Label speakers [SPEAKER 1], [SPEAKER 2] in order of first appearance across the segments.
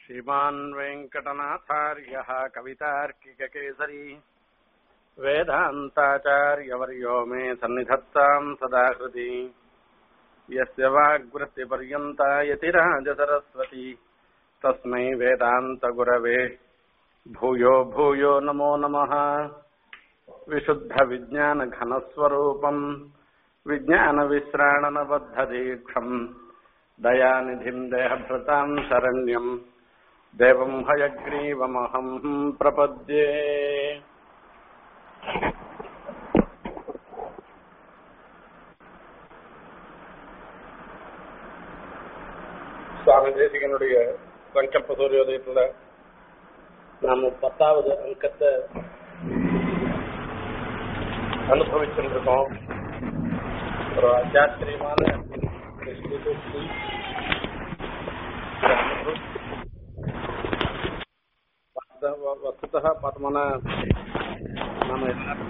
[SPEAKER 1] श्रीमान् वेङ्कटनाथार्यः कवितार्किककेसरी वेदान्ताचार्यवर्यो मे सन्निधत्ताम् सदा हृदि यस्य वाग्वृत्तिपर्यन्ता यतिराजसरस्वती तस्मै वेदान्तगुरवे भूयो भूयो नमो नमः विशुद्धविज्ञानघनस्वरूपम् विज्ञानविश्राणनबद्धदीक्षम् दयानिधिम् देहभृताम् शरण्यम् देवम् हयग्रीवमहम् प्रपद्ये சுவாமி தேசிகனுடைய சங்கல்ப சூரியோதயத்துல நாம பத்தாவது அங்கத்தை அனுபவிச்சுருக்கோம் ஒரு அஜாத்திரியமான ஸ்ரீ வஸ்துதா பார்த்தோம்னா நம்ம எல்லாரும்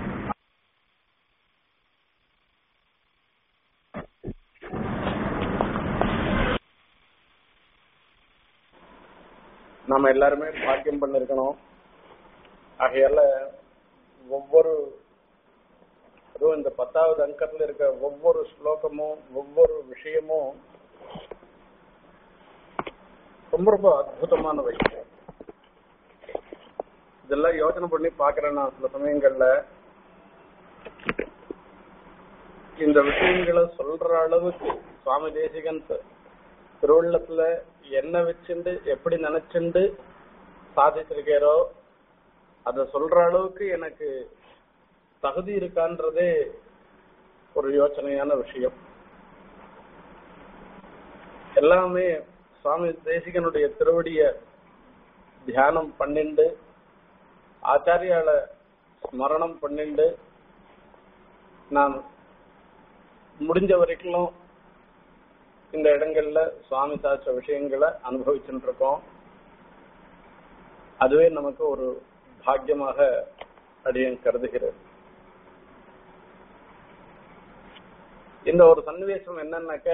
[SPEAKER 1] நம்ம எல்லாருமே பாக்கியம் பண்ணிருக்கணும் ஆகையால ஒவ்வொரு அதுவும் இந்த பத்தாவது அங்கத்துல இருக்க ஒவ்வொரு ஸ்லோகமும் ஒவ்வொரு விஷயமும் ரொம்ப ரொம்ப அற்புதமானவை இதெல்லாம் யோசனை பண்ணி பாக்குறேன் நான் சில சமயங்கள்ல இந்த விஷயங்களை சொல்ற அளவுக்கு சுவாமி தேசிகன் திருவள்ளத்துல என்ன வச்சுண்டு எப்படி நினைச்சுண்டு சாதிச்சிருக்காரோ அத சொல்ற அளவுக்கு எனக்கு தகுதி இருக்கான்றதே ஒரு யோசனையான விஷயம் எல்லாமே சுவாமி தேசிகனுடைய திருவடிய தியானம் பண்ணிண்டு ஆச்சாரியால ஸ்மரணம் பண்ணிண்டு நான் முடிஞ்ச வரைக்கும் இந்த இடங்கள்ல சுவாமி சாச்ச விஷயங்களை அனுபவிச்சுட்டு இருக்கோம் அதுவே நமக்கு ஒரு பாக்கியமாக அடியன் கருதுகிறது இந்த ஒரு சன்னிவேசம் என்னன்னாக்க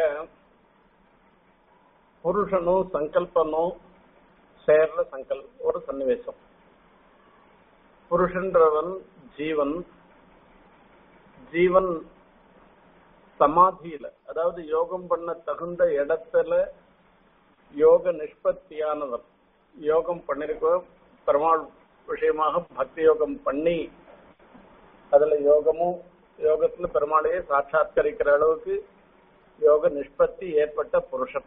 [SPEAKER 1] புருஷனும் சங்கல்பனும் சேர்ற சங்கல் ஒரு சன்னிவேசம் புருஷன்றவன் ஜீவன் ஜீவன் சமாதியில அதாவது யோகம் பண்ண தகுந்த இடத்துல யோக நிஷ்பத்தியானவர் யோகம் பண்ணிருக்க பெருமாள் விஷயமாக பக்தி யோகம் பண்ணி அதுல யோகமும் யோகத்துல பெருமாளையே சாட்சாத்கரிக்கிற அளவுக்கு யோக நிஷ்பத்தி ஏற்பட்ட புருஷன்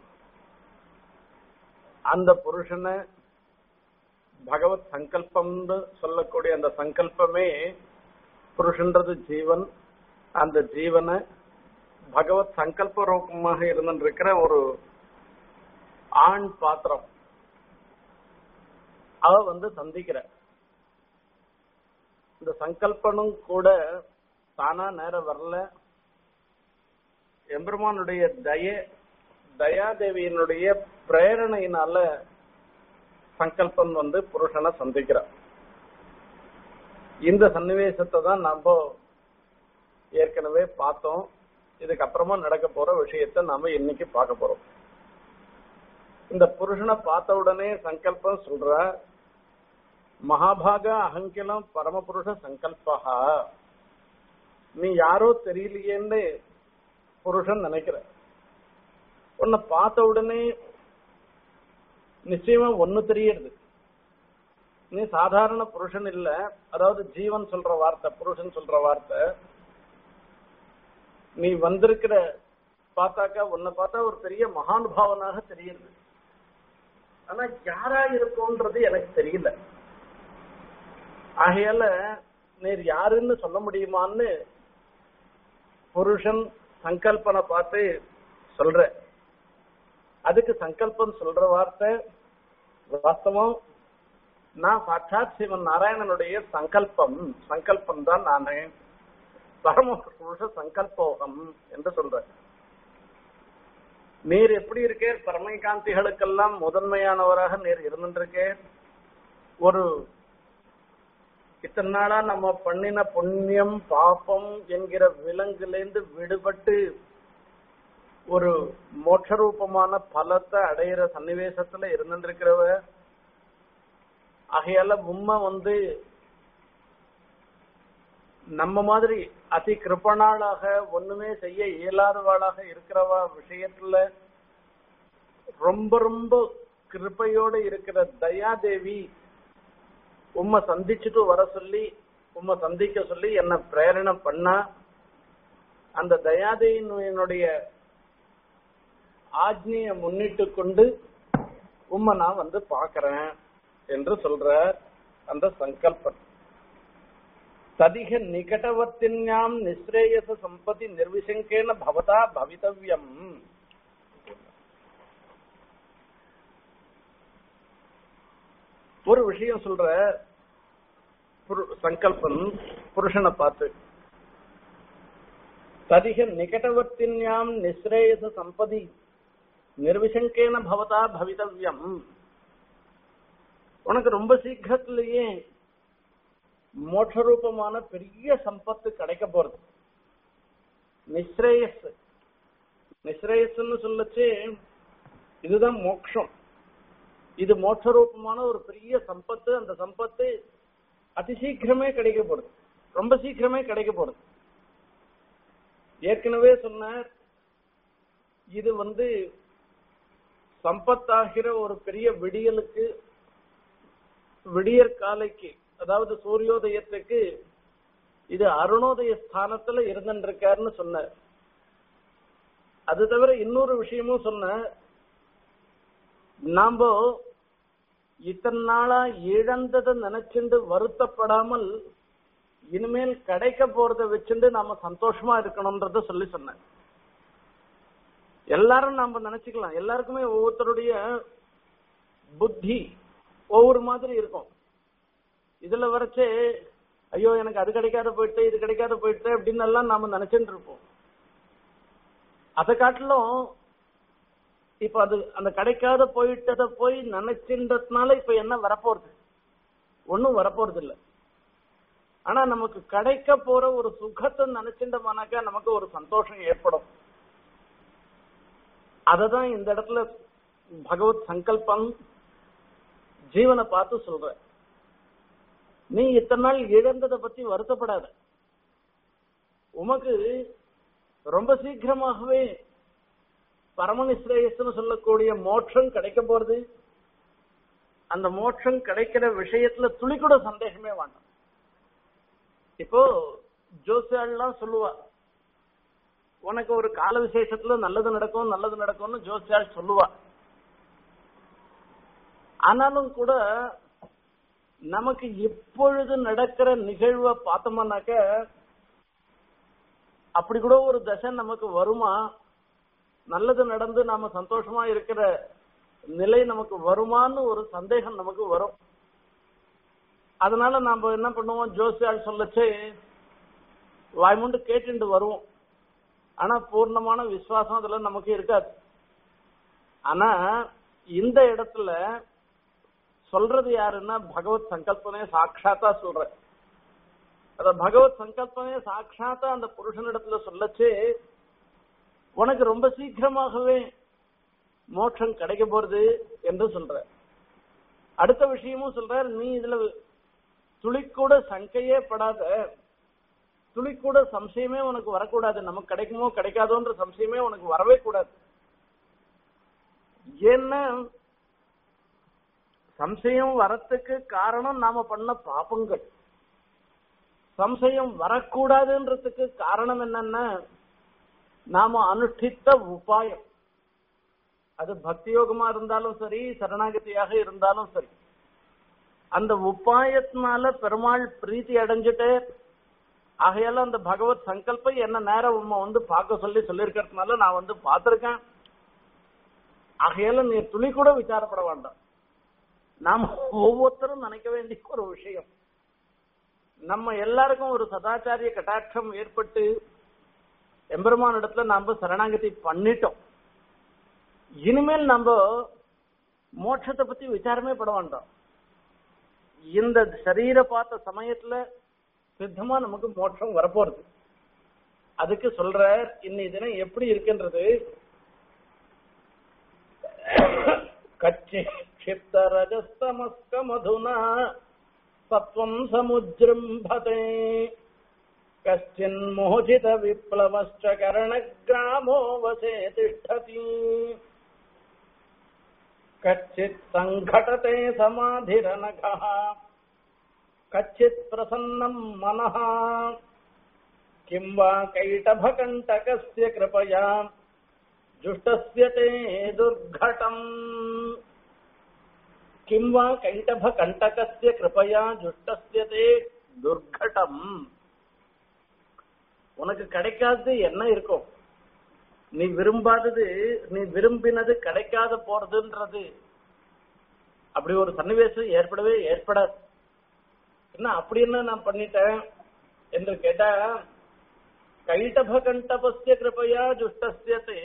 [SPEAKER 1] அந்த புருஷனை பகவத் சங்கல்பம்னு சொல்லக்கூடிய அந்த சங்கல்பமே புருஷன்றது ஜீவன் அந்த ஜீவனை பகவத் சங்கல்ப ரூபமாக இருந்திருக்கிற ஒரு ஆண் பாத்திரம் அவ வந்து சந்திக்கிற இந்த சங்கல்பனும் கூட தானா நேரம் வரல எம்பெருமானுடைய தய தயாதேவியினுடைய பிரேரணையினால சங்கல்பன் வந்து புருஷனை சந்திக்கிறார் இந்த சன்னிவேசத்தை தான் நாம ஏற்கனவே பார்த்தோம் இதுக்கப்புறமா நடக்க போற விஷயத்த நாம இன்னைக்கு பார்க்க போறோம் இந்த புருஷனை பார்த்த உடனே சங்கல்பம் சொல்ற மகாபாக அகங்கிலம் பரமபுருஷ சங்கல்பா நீ யாரோ தெரியலையேன்னு புருஷன் நினைக்கிற உன்னை பார்த்த உடனே நிச்சயமா ஒண்ணு தெரியறது நீ சாதாரண புருஷன் இல்ல அதாவது ஜீவன் சொல்ற வார்த்தை புருஷன் சொல்ற வார்த்தை நீ வந்திருக்கிற பார்த்தாக்கா உன்னை பார்த்தா ஒரு பெரிய மகானுபாவனாக தெரியுது ஆனா யாரா இருக்கும்ன்றது எனக்கு தெரியல ஆகையால நீர் யாருன்னு சொல்ல முடியுமான்னு புருஷன் சங்கல்பனை பார்த்து சொல்ற அதுக்கு சங்கல்பம் சொல்ற வார்த்தை வாஸ்தவம் நான் சாட்சாத் சிவன் நாராயணனுடைய சங்கல்பம் சங்கல்பம் தான் நானே பரமபுருஷ சங்கல்போகம் என்று சொல்ற நீர் எப்படி இருக்கே பரமகாந்திகளுக்கெல்லாம் முதன்மையானவராக நீர் இருந்துருக்கே ஒரு இத்தனை நாளா நம்ம பண்ணின புண்ணியம் பாப்பம் என்கிற விலங்குலேருந்து விடுபட்டு ஒரு மோட்சரூபமான பலத்தை அடையிற சன்னிவேசத்துல இருந்திருக்கிறவ ஆகையால உம்மை வந்து நம்ம மாதிரி அதி கிருப்பணாளாக ஒண்ணுமே செய்ய இயலாதவாளாக இருக்கிறவா விஷயத்துல ரொம்ப ரொம்ப கிருப்பையோட இருக்கிற தயாதேவி உம்மை சந்திச்சுட்டு வர சொல்லி உம்மை சந்திக்க சொல்லி என்ன பிரேரணை பண்ணா அந்த தயாதேவியினுடைய ஆஜ்ஞைய முன்னிட்டு கொண்டு உம்மை நான் வந்து பாக்குறேன் என்று சொல்ற அந்த சங்கல்பம் ததிக நிகடவத்தின்யாம் நிஸ்ரேயச சம்பதி நிர்விசங்கேன பவதா பவிதவ்யம் ஒரு விஷயம் சொல்ற புரு- சங்கல்பம் புருஷனை பார்த்து ததிக நிகடவத்தின்யாம் நிஸ்ரேயச சம்பதி நிர்விசங்கேன பவதா பவிதவ்யம் உனக்கு ரொம்ப சீக்கிரத்திலேயே மோட்சரூபமான பெரிய சம்பத்து கிடைக்க போறது நிஸ்ரேயஸ் நிஸ்ரேயஸ்ன்னு சொல்லச்சு இதுதான் மோட்சம் இது மோட்சரூபமான ஒரு பெரிய சம்பத்து அந்த சம்பத்து அதிசீக்கிரமே கிடைக்க போறது ரொம்ப சீக்கிரமே கிடைக்க போறது ஏற்கனவே சொன்னார் இது வந்து சம்பத்தாகிற ஒரு பெரிய விடியலுக்கு விடியற் காலைக்கு அதாவது சூரியோதயத்துக்கு இது அருணோதய ஸ்தானத்துல இருந்துருக்காருன்னு சொன்னார் அது தவிர இன்னொரு விஷயமும் சொன்ன நாம இத்தனை நாளா இழந்ததை நினைச்சுண்டு வருத்தப்படாமல் இனிமேல் கிடைக்க போறத வச்சுட்டு நாம சந்தோஷமா இருக்கணும்ன்றத சொல்லி சொன்னேன் எல்லாரும் நாம நினைச்சுக்கலாம் எல்லாருக்குமே ஒவ்வொருத்தருடைய புத்தி ஒவ்வொரு மாதிரி இருக்கும் இதுல வரைச்சே ஐயோ எனக்கு அது கிடைக்காத போயிட்டு இது கிடைக்காத போயிட்டு அப்படின்னு எல்லாம் நாம நினைச்சுட்டு இருப்போம் அதை காட்டிலும் இப்ப அது அந்த கிடைக்காத போயிட்டத போய் நினைச்சுன்றதுனால இப்ப என்ன வரப்போறது ஒண்ணும் வரப்போறது இல்ல ஆனா நமக்கு கிடைக்க போற ஒரு சுகத்தை நினைச்சுட்டோம்னாக்கா நமக்கு ஒரு சந்தோஷம் ஏற்படும் அததான் இந்த இடத்துல பகவத் சங்கல்பம் ஜீவனை பார்த்து சொல்ற நீ இத்தனை நாள் இழந்ததை பத்தி வருத்தப்படாத உமக்கு ரொம்ப சீக்கிரமாகவே பரமனிஸ்ரேயஸ்னு சொல்லக்கூடிய மோட்சம் கிடைக்க போறது அந்த மோட்சம் கிடைக்கிற விஷயத்துல துளி கூட சந்தேகமே வேண்டாம் இப்போ ஜோசியாள்லாம் சொல்லுவா உனக்கு ஒரு கால விசேஷத்துல நல்லது நடக்கும் நல்லது நடக்கும்னு ஜோசியாள் சொல்லுவா ஆனாலும் கூட நமக்கு இப்பொழுது நடக்கிற நிகழ்வை பார்த்தோம்னாக்க அப்படி கூட ஒரு தசை நமக்கு வருமா நல்லது நடந்து நாம சந்தோஷமா இருக்கிற நிலை நமக்கு வருமான்னு ஒரு சந்தேகம் நமக்கு வரும் அதனால நாம என்ன பண்ணுவோம் ஜோசியால் சொல்லச்சே வாய்மூண்டு கேட்டுட்டு வருவோம் ஆனா பூர்ணமான விசுவாசம் அதுல நமக்கு இருக்காது ஆனா இந்த இடத்துல சொல்றது யாருன்னா பகவத் சங்கல்பனே சாட்சாத்தா சொல்ற அத பகவத் சங்கல்பனே சாட்சாத்தா அந்த புருஷனிடத்துல சொல்லச்சே உனக்கு ரொம்ப சீக்கிரமாகவே மோட்சம் கிடைக்க போறது என்று சொல்ற அடுத்த விஷயமும் சொல்ற நீ இதுல துளிக்கூட சங்கையே படாத துளிக்கூட சம்சயமே உனக்கு வரக்கூடாது நமக்கு கிடைக்குமோ கிடைக்காதோன்ற சம்சயமே உனக்கு வரவே கூடாது ஏன்னா சம்சயம் வரத்துக்கு காரணம் நாம பண்ண பாப்பங்கள் சம்சயம் வரக்கூடாதுன்றதுக்கு காரணம் என்னன்னா நாம அனுஷ்டித்த உபாயம் அது பக்தி யோகமா இருந்தாலும் சரி சரணாகதியாக இருந்தாலும் சரி அந்த உபாயத்தினால பெருமாள் பிரீத்தி அடைஞ்சிட்டு ஆகையால அந்த பகவத் சங்கல்பம் என்ன நேரம் உண்மை வந்து பார்க்க சொல்லி சொல்லியிருக்கிறதுனால நான் வந்து பார்த்திருக்கேன் ஆகையால நீ துளி கூட விசாரப்பட வேண்டாம் நாம ஒவ்வொருத்தரும் நினைக்க வேண்டிய ஒரு விஷயம் நம்ம எல்லாருக்கும் ஒரு சதாச்சாரிய கட்டாட்சம் ஏற்பட்டு எம்பெருமான் இடத்துல நாம சரணாகதி பண்ணிட்டோம் இனிமேல் நம்ம மோட்சத்தை பத்தி விசாரமே பட வேண்டாம் இந்த சரீர பார்த்த சமயத்துல சித்தமா நமக்கு மோட்சம் வரப்போறது அதுக்கு சொல்ற இன்னை தினம் எப்படி இருக்கின்றது कच्चिक्षिप्तरजस्तमस्कमधुना सत्त्वम् समुजृम्भते कश्चिन्मोचितविप्लवश्च करणग्रामो वशे तिष्ठति कच्चित् सङ्घटते समाधिरनघः कच्चित् प्रसन्नम् मनः किं वा कैटभकण्टकस्य कृपया जुष्टस्य ते दुर्घटम् किं वा कैटभकण्टकस्य कृपया जुष्टस्य ते துர்கடம் உனக்கு கிடைக்காதது என்ன இருக்கும் நீ விரும்பாதது நீ விரும்பினது கிடைக்காத போறதுன்றது அப்படி ஒரு சன்னிவேசம் ஏற்படவே ஏற்படாது என்ன அப்படி என்ன நான் பண்ணிட்டேன் என்று கேட்டா கைட்டப கண்டபஸ்ய கிருபையா ஜுஷ்டஸ்யதே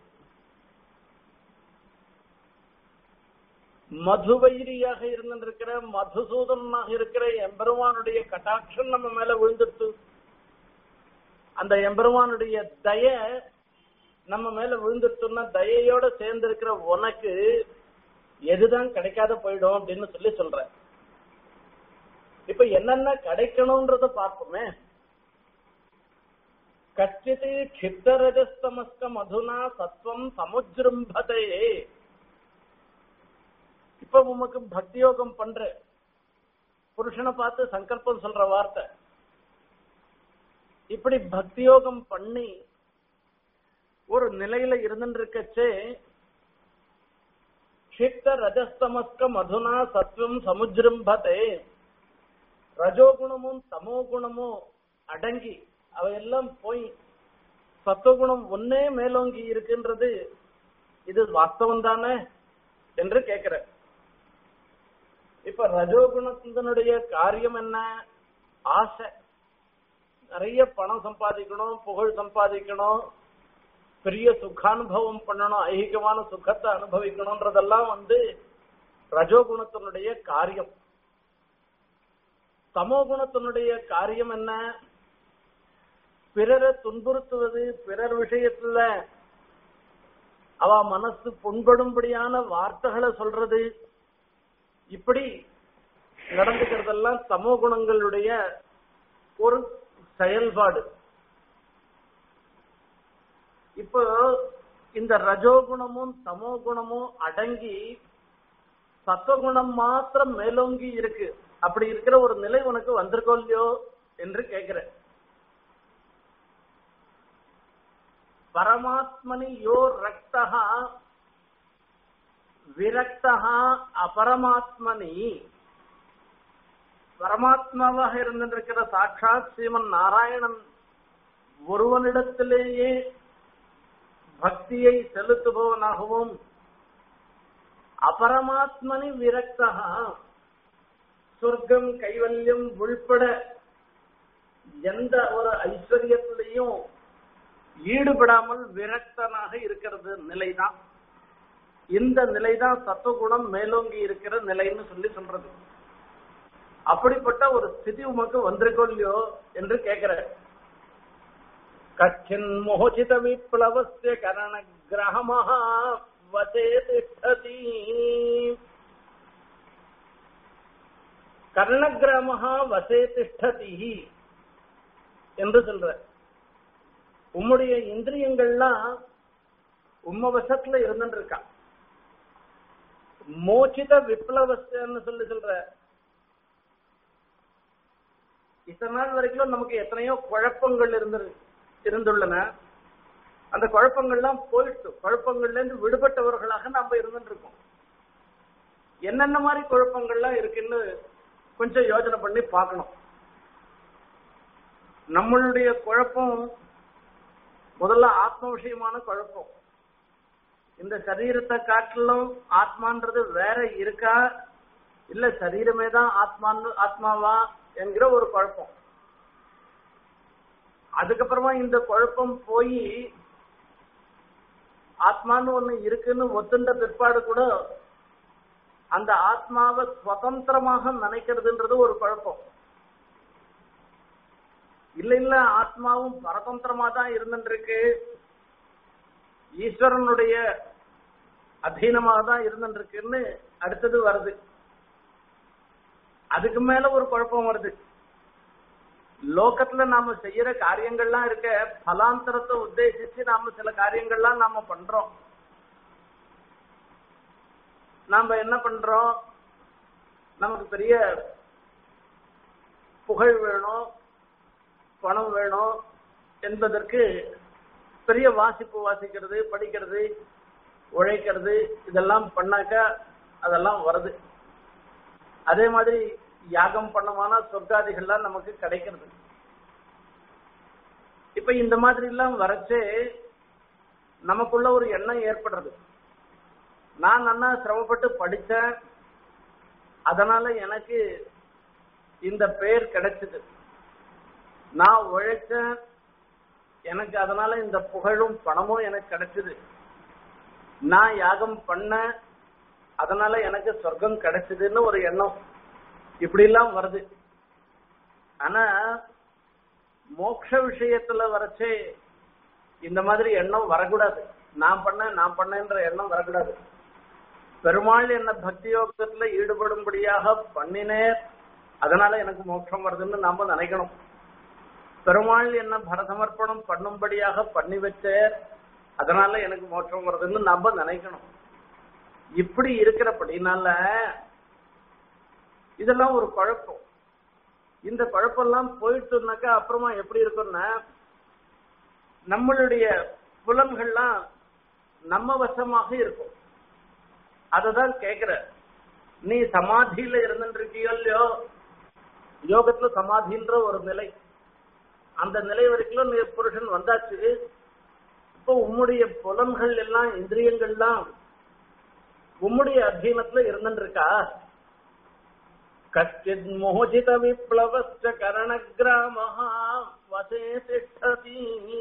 [SPEAKER 1] மதுவைரியாக இருந்திருக்கிற மதுசூதனாக இருக்கிற எம்பெருமானுடைய கட்டாட்சம் நம்ம மேல விழுந்துட்டு அந்த எம்பெருமானுடைய தய நம்ம மேல விழுந்துட்டுன்னா தயையோட சேர்ந்து இருக்கிற உனக்கு எதுதான் கிடைக்காத போயிடும் அப்படின்னு சொல்லி சொல்ற இப்ப என்னென்ன கிடைக்கணும்ன்றத பார்ப்போமே கச்சித் க்ஷிப்தரஜஸ்தமஸ்க மதுனா சத்வம் சமுஜ்ரும்பதே இப்ப உமக்கு பக்தி யோகம் பண்ற புருஷனை பார்த்து சங்கல்பம் சொல்ற வார்த்தை இப்படி பக்தி யோகம் பண்ணி ஒரு நிலையில இருந்துருக்கச்சே க்ஷிப்த ரஜஸ்தமஸ்க மதுனா சத்வம் சமுஜ்ரும்பதே ரஜோகுணமும் தமோ குணமும் அடங்கி அவையெல்லாம் போய் சத்துவகுணம் ஒன்னே மேலோங்கி இருக்குன்றது இது வாஸ்தவம் தானே என்று கேட்கிற இப்ப ரஜோகுணத்தினுடைய காரியம் என்ன ஆசை நிறைய பணம் சம்பாதிக்கணும் புகழ் சம்பாதிக்கணும் பெரிய சுகானுபவம் பண்ணணும் ஐகிகமான சுகத்தை அனுபவிக்கணும்ன்றதெல்லாம் வந்து ரஜோகுணத்தினுடைய காரியம் தமோ குணத்தினுடைய காரியம் என்ன பிறரை துன்புறுத்துவது பிறர் விஷயத்துல அவ மனசு புண்படும்படியான வார்த்தைகளை சொல்றது இப்படி நடந்துக்கிறதெல்லாம் தமோ குணங்களுடைய ஒரு செயல்பாடு இப்போ இந்த ரஜோகுணமும் தமோ குணமும் அடங்கி சத்துவகுணம் மாத்திரம் மேலோங்கி இருக்கு அப்படி இருக்கிற ஒரு நிலை உனக்கு வந்திருக்கோ இல்லையோ என்று கேட்கிற பரமாத்மனி யோ ரக்தா விரக்தா அபரமாத்மனி பரமாத்மாவாக இருந்திருக்கிற சாட்சாத் ஸ்ரீமன் நாராயணன் ஒருவனிடத்திலேயே பக்தியை செலுத்துபவனாகவும் அபரமாத்மனி விரக்தா சொர்க்கம் கைவல்யம் உள்பட எந்த ஒரு ஐஸ்வர்யத்திலையும் ஈடுபடாமல் விரக்தனாக இருக்கிறது நிலைதான் இந்த நிலைதான் சத்துவகுணம் மேலோங்கி இருக்கிற நிலைன்னு சொல்லி சொல்றது அப்படிப்பட்ட ஒரு ஸ்திதி உமக்கு வந்திருக்கோ இல்லையோ என்று கேட்கிற கச்சின் மோச்சித விப்ளவஸ்ய கரண கிரகமஹா வசே திஷ்டதி கர்ணகிராமஹா வசே திஷ்டதி என்று சொல்ற உம்முடைய இந்திரியங்கள்லாம் உம்ம வசத்துல இருந்துட்டு இருக்கா மோச்சித விப்ளவஸ்தன்னு சொல்லி சொல்ற இத்தனை நாள் வரைக்கும் நமக்கு எத்தனையோ குழப்பங்கள் இருந்து இருந்துள்ளன அந்த குழப்பங்கள்லாம் போயிட்டு குழப்பங்கள்ல இருந்து விடுபட்டவர்களாக நாம இருந்துட்டு இருக்கோம் என்னென்ன மாதிரி குழப்பங்கள்லாம் இருக்குன்னு கொஞ்சம் யோசனை பண்ணி பார்க்கணும் நம்மளுடைய குழப்பம் முதல்ல ஆத்ம விஷயமான குழப்பம் இந்த சரீரத்தை காட்டிலும் ஆத்மான்றது வேற இருக்கா இல்ல சரீரமே தான் ஆத்மான்னு ஆத்மாவா என்கிற ஒரு குழப்பம் அதுக்கப்புறமா இந்த குழப்பம் போய் ஆத்மான்னு ஒண்ணு இருக்குன்னு ஒத்துண்ட பிற்பாடு கூட அந்த ஆத்மாவை சுதந்திரமாக நினைக்கிறதுன்றது ஒரு குழப்பம் இல்ல இல்ல ஆத்மாவும் பரதந்திரமா தான் இருந்துட்டு இருக்கு ஈஸ்வரனுடைய அதீனமாக தான் இருந்துருக்குன்னு அடுத்தது வருது அதுக்கு மேல ஒரு குழப்பம் வருது லோகத்துல நாம செய்யற காரியங்கள்லாம் இருக்க பலாந்தரத்தை உத்தேசிச்சு நாம சில காரியங்கள்லாம் நாம பண்றோம் நாம என்ன பண்றோம் நமக்கு பெரிய புகழ் வேணும் பணம் வேணும் என்பதற்கு பெரிய வாசிப்பு வாசிக்கிறது படிக்கிறது உழைக்கிறது இதெல்லாம் பண்ணாக்கா அதெல்லாம் வருது அதே மாதிரி யாகம் பண்ணமான சொர்க்காதிகள்லாம் நமக்கு கிடைக்கிறது இப்ப இந்த மாதிரி எல்லாம் வரைச்சே நமக்குள்ள ஒரு எண்ணம் ஏற்படுறது நான் நன்னா சிரமப்பட்டு படிச்சேன் அதனால எனக்கு இந்த பேர் கிடைச்சது நான் உழைச்சேன் எனக்கு அதனால இந்த புகழும் பணமும் எனக்கு கிடைச்சது நான் யாகம் பண்ண அதனால எனக்கு சொர்க்கம் கிடைச்சதுன்னு ஒரு எண்ணம் இப்படி எல்லாம் வருது ஆனா மோட்ச விஷயத்துல வரச்சே இந்த மாதிரி எண்ணம் வரக்கூடாது நான் பண்ண நான் பண்ணேன்ற எண்ணம் வரக்கூடாது பெருமாள் என்ன பக்தி யோகத்துல ஈடுபடும்படியாக பண்ணினேன் அதனால எனக்கு மோட்சம் வருதுன்னு நாம நினைக்கணும் பெருமாள் என்ன பரசமர்ப்பணம் பண்ணும்படியாக பண்ணி வச்சார் அதனால எனக்கு மோட்சம் வருதுன்னு நாம நினைக்கணும் இப்படி இருக்கிறபடினால இதெல்லாம் ஒரு குழப்பம் இந்த குழப்பம்லாம் போயிட்டுனாக்கா அப்புறமா எப்படி இருக்கும்னா நம்மளுடைய புலன்கள்லாம் நம்ம வசமாக இருக்கும் அததான் கேக்குற நீ சமாதியில இருந்துருக்கியோ இல்லையோ யோகத்துல சமாதின்ற ஒரு நிலை அந்த நிலை வரைக்கும் நீ புருஷன் வந்தாச்சு இப்போ உம்முடைய புலன்கள் எல்லாம் இந்திரியங்கள்லாம் உம்முடைய அத்தீனத்துல இருந்துருக்கா கச்சித் மோஜித விப்ளவச்ச கரண கிராமஹா வசே திஷ்டதி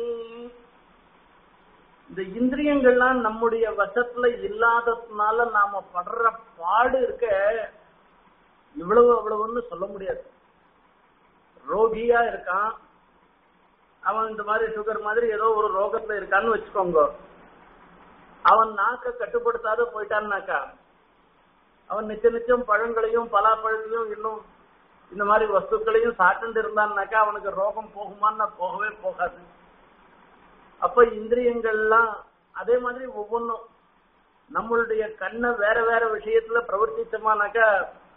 [SPEAKER 1] இந்த இந்திரியங்கள்லாம் நம்முடைய வசத்துல இல்லாததுனால நாம படுற பாடு இருக்க இவ்வளவு அவ்வளவுன்னு சொல்ல முடியாது ரோகியா இருக்கான் அவன் இந்த மாதிரி சுகர் மாதிரி ஏதோ ஒரு ரோகத்துல இருக்கான்னு வச்சுக்கோங்க அவன் நாக்க கட்டுப்படுத்தாத போயிட்டான்னாக்கா அவன் நிச்சய நிச்சயம் பழங்களையும் பலாப்பழத்தையும் இன்னும் இந்த மாதிரி வஸ்துக்களையும் சாப்பிட்டு இருந்தான்னாக்கா அவனுக்கு ரோகம் போகுமான்னா போகவே போகாது அப்ப இந்திரியங்கள்லாம் அதே மாதிரி ஒவ்வொன்றும் நம்மளுடைய கண்ணை வேற வேற விஷயத்துல பிரவர்த்திச்சோமானாக்கா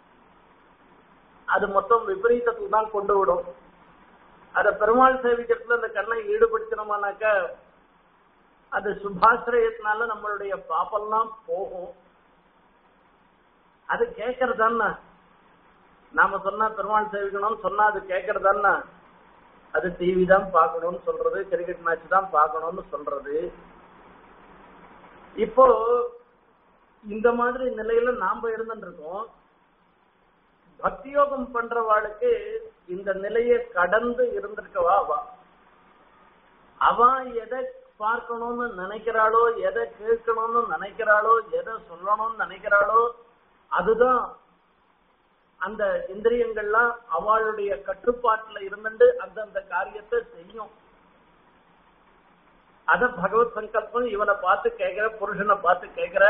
[SPEAKER 1] அது மொத்தம் விபரீதத்துக்கு தான் கொண்டு விடும் அத பெருமாள் சேவிக்கிறதுல அந்த கண்ணை ஈடுபடுத்தினோமானாக்கா அது சுபாசிரயத்தினால நம்மளுடைய பாப்பெல்லாம் போகும் அது கேட்கறதான்னா நாம சொன்னா பெருமாள் சேவிக்கணும்னு சொன்னா அது கேட்கறதான்னா அது டிவி தான் பார்க்கணும்னு சொல்றது கிரிக்கெட் மேட்ச் தான் பார்க்கணும்னு சொல்றது இப்போ இந்த மாதிரி நிலையில நாம இருந்துட்டு இருக்கோம் பக்தியோகம் பண்றவாளுக்கு இந்த நிலையை கடந்து இருந்திருக்கவா அவா அவ எதை பார்க்கணும்னு நினைக்கிறாளோ எதை கேட்கணும்னு நினைக்கிறாளோ எதை சொல்லணும்னு நினைக்கிறாளோ அதுதான் அந்த இந்திரியங்கள்லாம் அவளுடைய கட்டுப்பாட்டுல இருந்துட்டு அந்தந்த காரியத்தை செய்யும் அத பகவத் சங்கல்பம் இவனை பார்த்து கேட்கிற புருஷனை பார்த்து கேட்கிற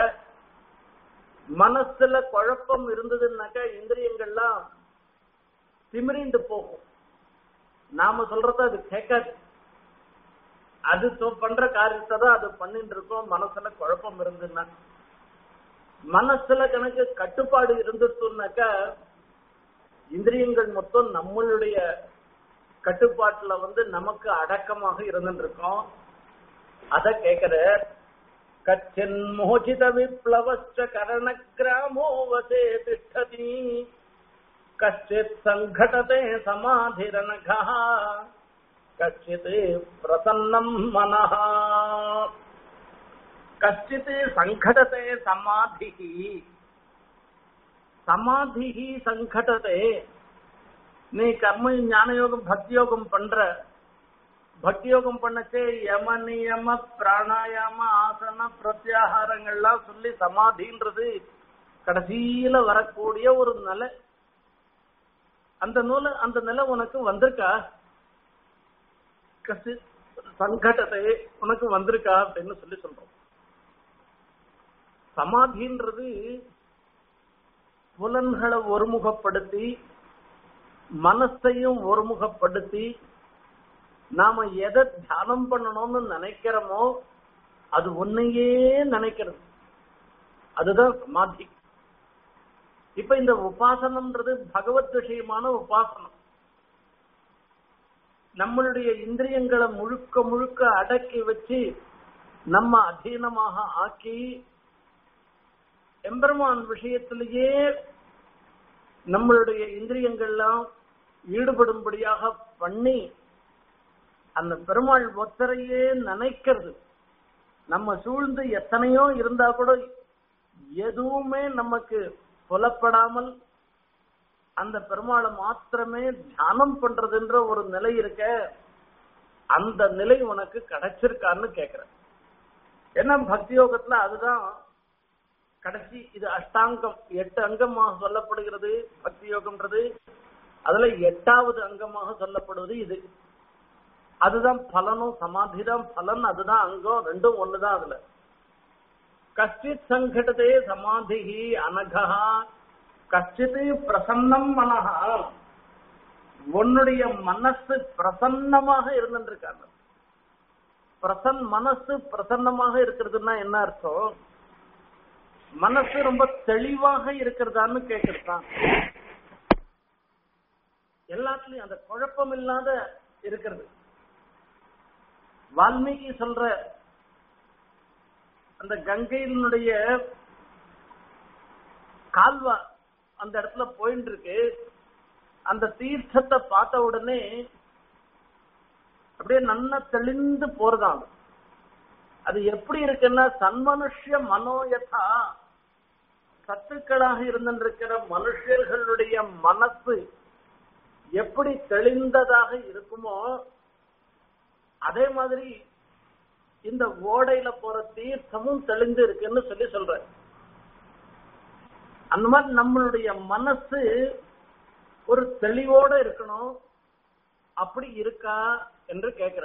[SPEAKER 1] மனசுல குழப்பம் இருந்ததுன்னாக்கா இந்திரியங்கள்லாம் திமிரிந்து போகும் நாம சொல்றத அது கேட்காது அது பண்ற காரியத்தை தான் அது பண்ணிட்டு இருக்கோம் மனசுல குழப்பம் இருந்துன்னா மனசுல கணக்கு கட்டுப்பாடு இருந்துச்சுனாக்கா இந்திரியங்கள் மொத்தம் நம்மளுடைய கட்டுப்பாட்டுல வந்து நமக்கு அடக்கமாக இருந்துருக்கோம் அத கேக்குற கச்சின் மோச்சித விப்ளவச்ச கரண கிராமோ வசே திஷ்டதி கச்சித் சங்கடதே சமாதிரனகா கச்சித் பிரசன்னம் மனஹ கச்சித் சங்கடதே சமாதி சமாதி சங்கடதே நீ கர்ம ஞானயோகம் பக்தி யோகம் பண்ற பக்தி யோகம் பண்ணச்சே யம நியம பிராணாயாம ஆசன பிரத்யாகாரங்கள்லாம் சொல்லி சமாதின்றது கடைசியில வரக்கூடிய ஒரு நிலை அந்த நூல அந்த நிலை உனக்கு வந்திருக்கா கசி சங்கடத்தை உனக்கு வந்திருக்கா அப்படின்னு சொல்லி சொல்றோம் சமாதின்றது புலன்களை ஒருமுகப்படுத்தி மனசையும் ஒருமுகப்படுத்தி நாம எதை தியானம் பண்ணணும்னு நினைக்கிறோமோ அது ஒன்னையே நினைக்கிறது அதுதான் சமாதி இப்ப இந்த உபாசனம்ன்றது பகவத் விஷயமான உபாசனம் நம்மளுடைய இந்திரியங்களை முழுக்க முழுக்க அடக்கி வச்சு நம்ம அதீனமாக ஆக்கி எம்பெருமான் விஷயத்திலேயே நம்மளுடைய இந்திரியங்கள்லாம் ஈடுபடும்படியாக பண்ணி அந்த பெருமாள் ஒத்தரையே நினைக்கிறது நம்ம சூழ்ந்து எத்தனையோ இருந்தா கூட எதுவுமே நமக்கு புலப்படாமல் அந்த பெருமாளை மாத்திரமே தியானம் பண்றதுன்ற ஒரு நிலை இருக்க அந்த நிலை உனக்கு கிடைச்சிருக்கான்னு கேக்குறேன் என்ன பக்தி யோகத்துல அதுதான் கடைசி இது அஷ்டாங்கம் எட்டு அங்கமாக சொல்லப்படுகிறது பக்தி யோகம்ன்றது அதுல எட்டாவது அங்கமாக சொல்லப்படுவது இது அதுதான் பலனும் சமாதி தான் பலன் அதுதான் அங்கம் ரெண்டும் ஒண்ணுதான் அதுல கஷ்டித் சங்கடதே சமாதி அனகா கஷ்டித் பிரசன்னம் மனஹா உன்னுடைய மனசு பிரசன்னமாக இருந்துருக்காங்க பிரசன் மனசு பிரசன்னமாக இருக்கிறதுன்னா என்ன அர்த்தம் மனசு ரொம்ப தெளிவாக இருக்கிறதான்னு கேக்குறதுதான் எல்லாத்துலயும் அந்த குழப்பம் இல்லாத இருக்கிறது வால்மீகி சொல்ற அந்த கங்கையினுடைய கால்வா அந்த இடத்துல போயிட்டு இருக்கு அந்த தீர்த்தத்தை பார்த்த உடனே அப்படியே நன்னா தெளிந்து போறதாம் அது எப்படி இருக்குன்னா சன்மனுஷ்ய மனோயதா சத்துக்களாக இருந்திருக்கிற மனுஷர்களுடைய மனசு எப்படி தெளிந்ததாக இருக்குமோ அதே மாதிரி இந்த ஓடையில போற தீர்த்தமும் தெளிந்து இருக்குன்னு சொல்லி சொல்ற அந்த மாதிரி நம்மளுடைய மனசு ஒரு தெளிவோட இருக்கணும் அப்படி இருக்கா என்று கேக்குற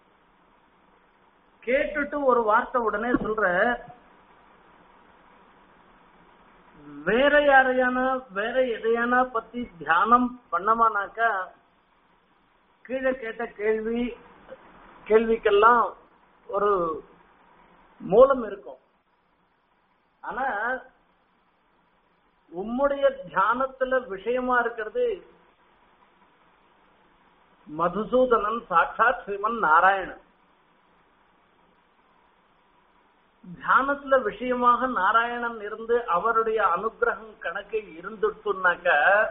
[SPEAKER 1] கேட்டுட்டு ஒரு வார்த்தை உடனே சொல்ற வேற யாரையானா வேற எதையானா பத்தி தியானம் பண்ணமானாக்கா கீழே கேட்ட கேள்வி கேள்விக்கெல்லாம் ஒரு மூலம் இருக்கும் ஆனா உம்முடைய தியானத்துல விஷயமா இருக்கிறது மதுசூதனன் சாட்சாத் ஸ்ரீமன் நாராயணன் தியானத்துல விஷயமாக நாராயணன் இருந்து அவருடைய அனுகிரகம் கணக்கு இருந்துட்டுனாக்க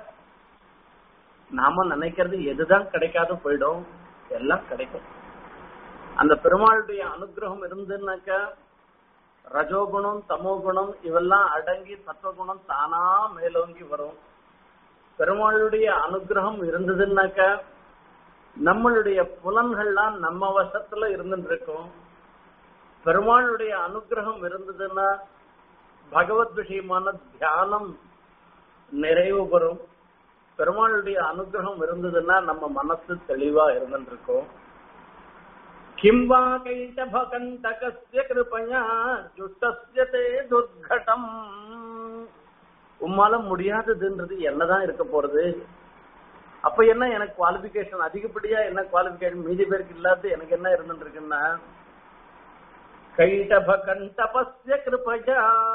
[SPEAKER 1] நாம நினைக்கிறது எதுதான் கிடைக்காது போயிடும் எல்லாம் கிடைக்கும் அந்த பெருமாளுடைய அனுகிரகம் இருந்துன்னாக்க ரஜோகுணம் தமோகுணம் இவெல்லாம் அடங்கி சத்வகுணம் தானா மேலோங்கி வரும் பெருமாளுடைய அனுகிரகம் இருந்ததுன்னாக்க நம்மளுடைய புலன்கள்லாம் நம்ம வசத்துல இருந்துட்டு இருக்கும் பெருமாளுடைய அனுகிரகம் இருந்ததுன்னா பகவத் விஷயமான தியானம் நிறைவு பெறும் பெருமாளுடைய அனுகிரகம் இருந்ததுன்னா நம்ம மனசு தெளிவா இருந்துட்டு இருக்கும் கிம்வா கைட்டபகண்டகஸ்ய கிருபையா ஜுட்டஸ்ய தே துர்கடம் உம்மால முடியாததுன்றது என்னதான் இருக்க போறது அப்ப என்ன எனக்கு குவாலிபிகேஷன் அதிகப்படியா என்ன குவாலிபிகேஷன் மீதி பேருக்கு இல்லாத எனக்கு என்ன இருந்துட்டு இருக்குன்னா கைட்டபகண்டபஸ்ய கிருபையா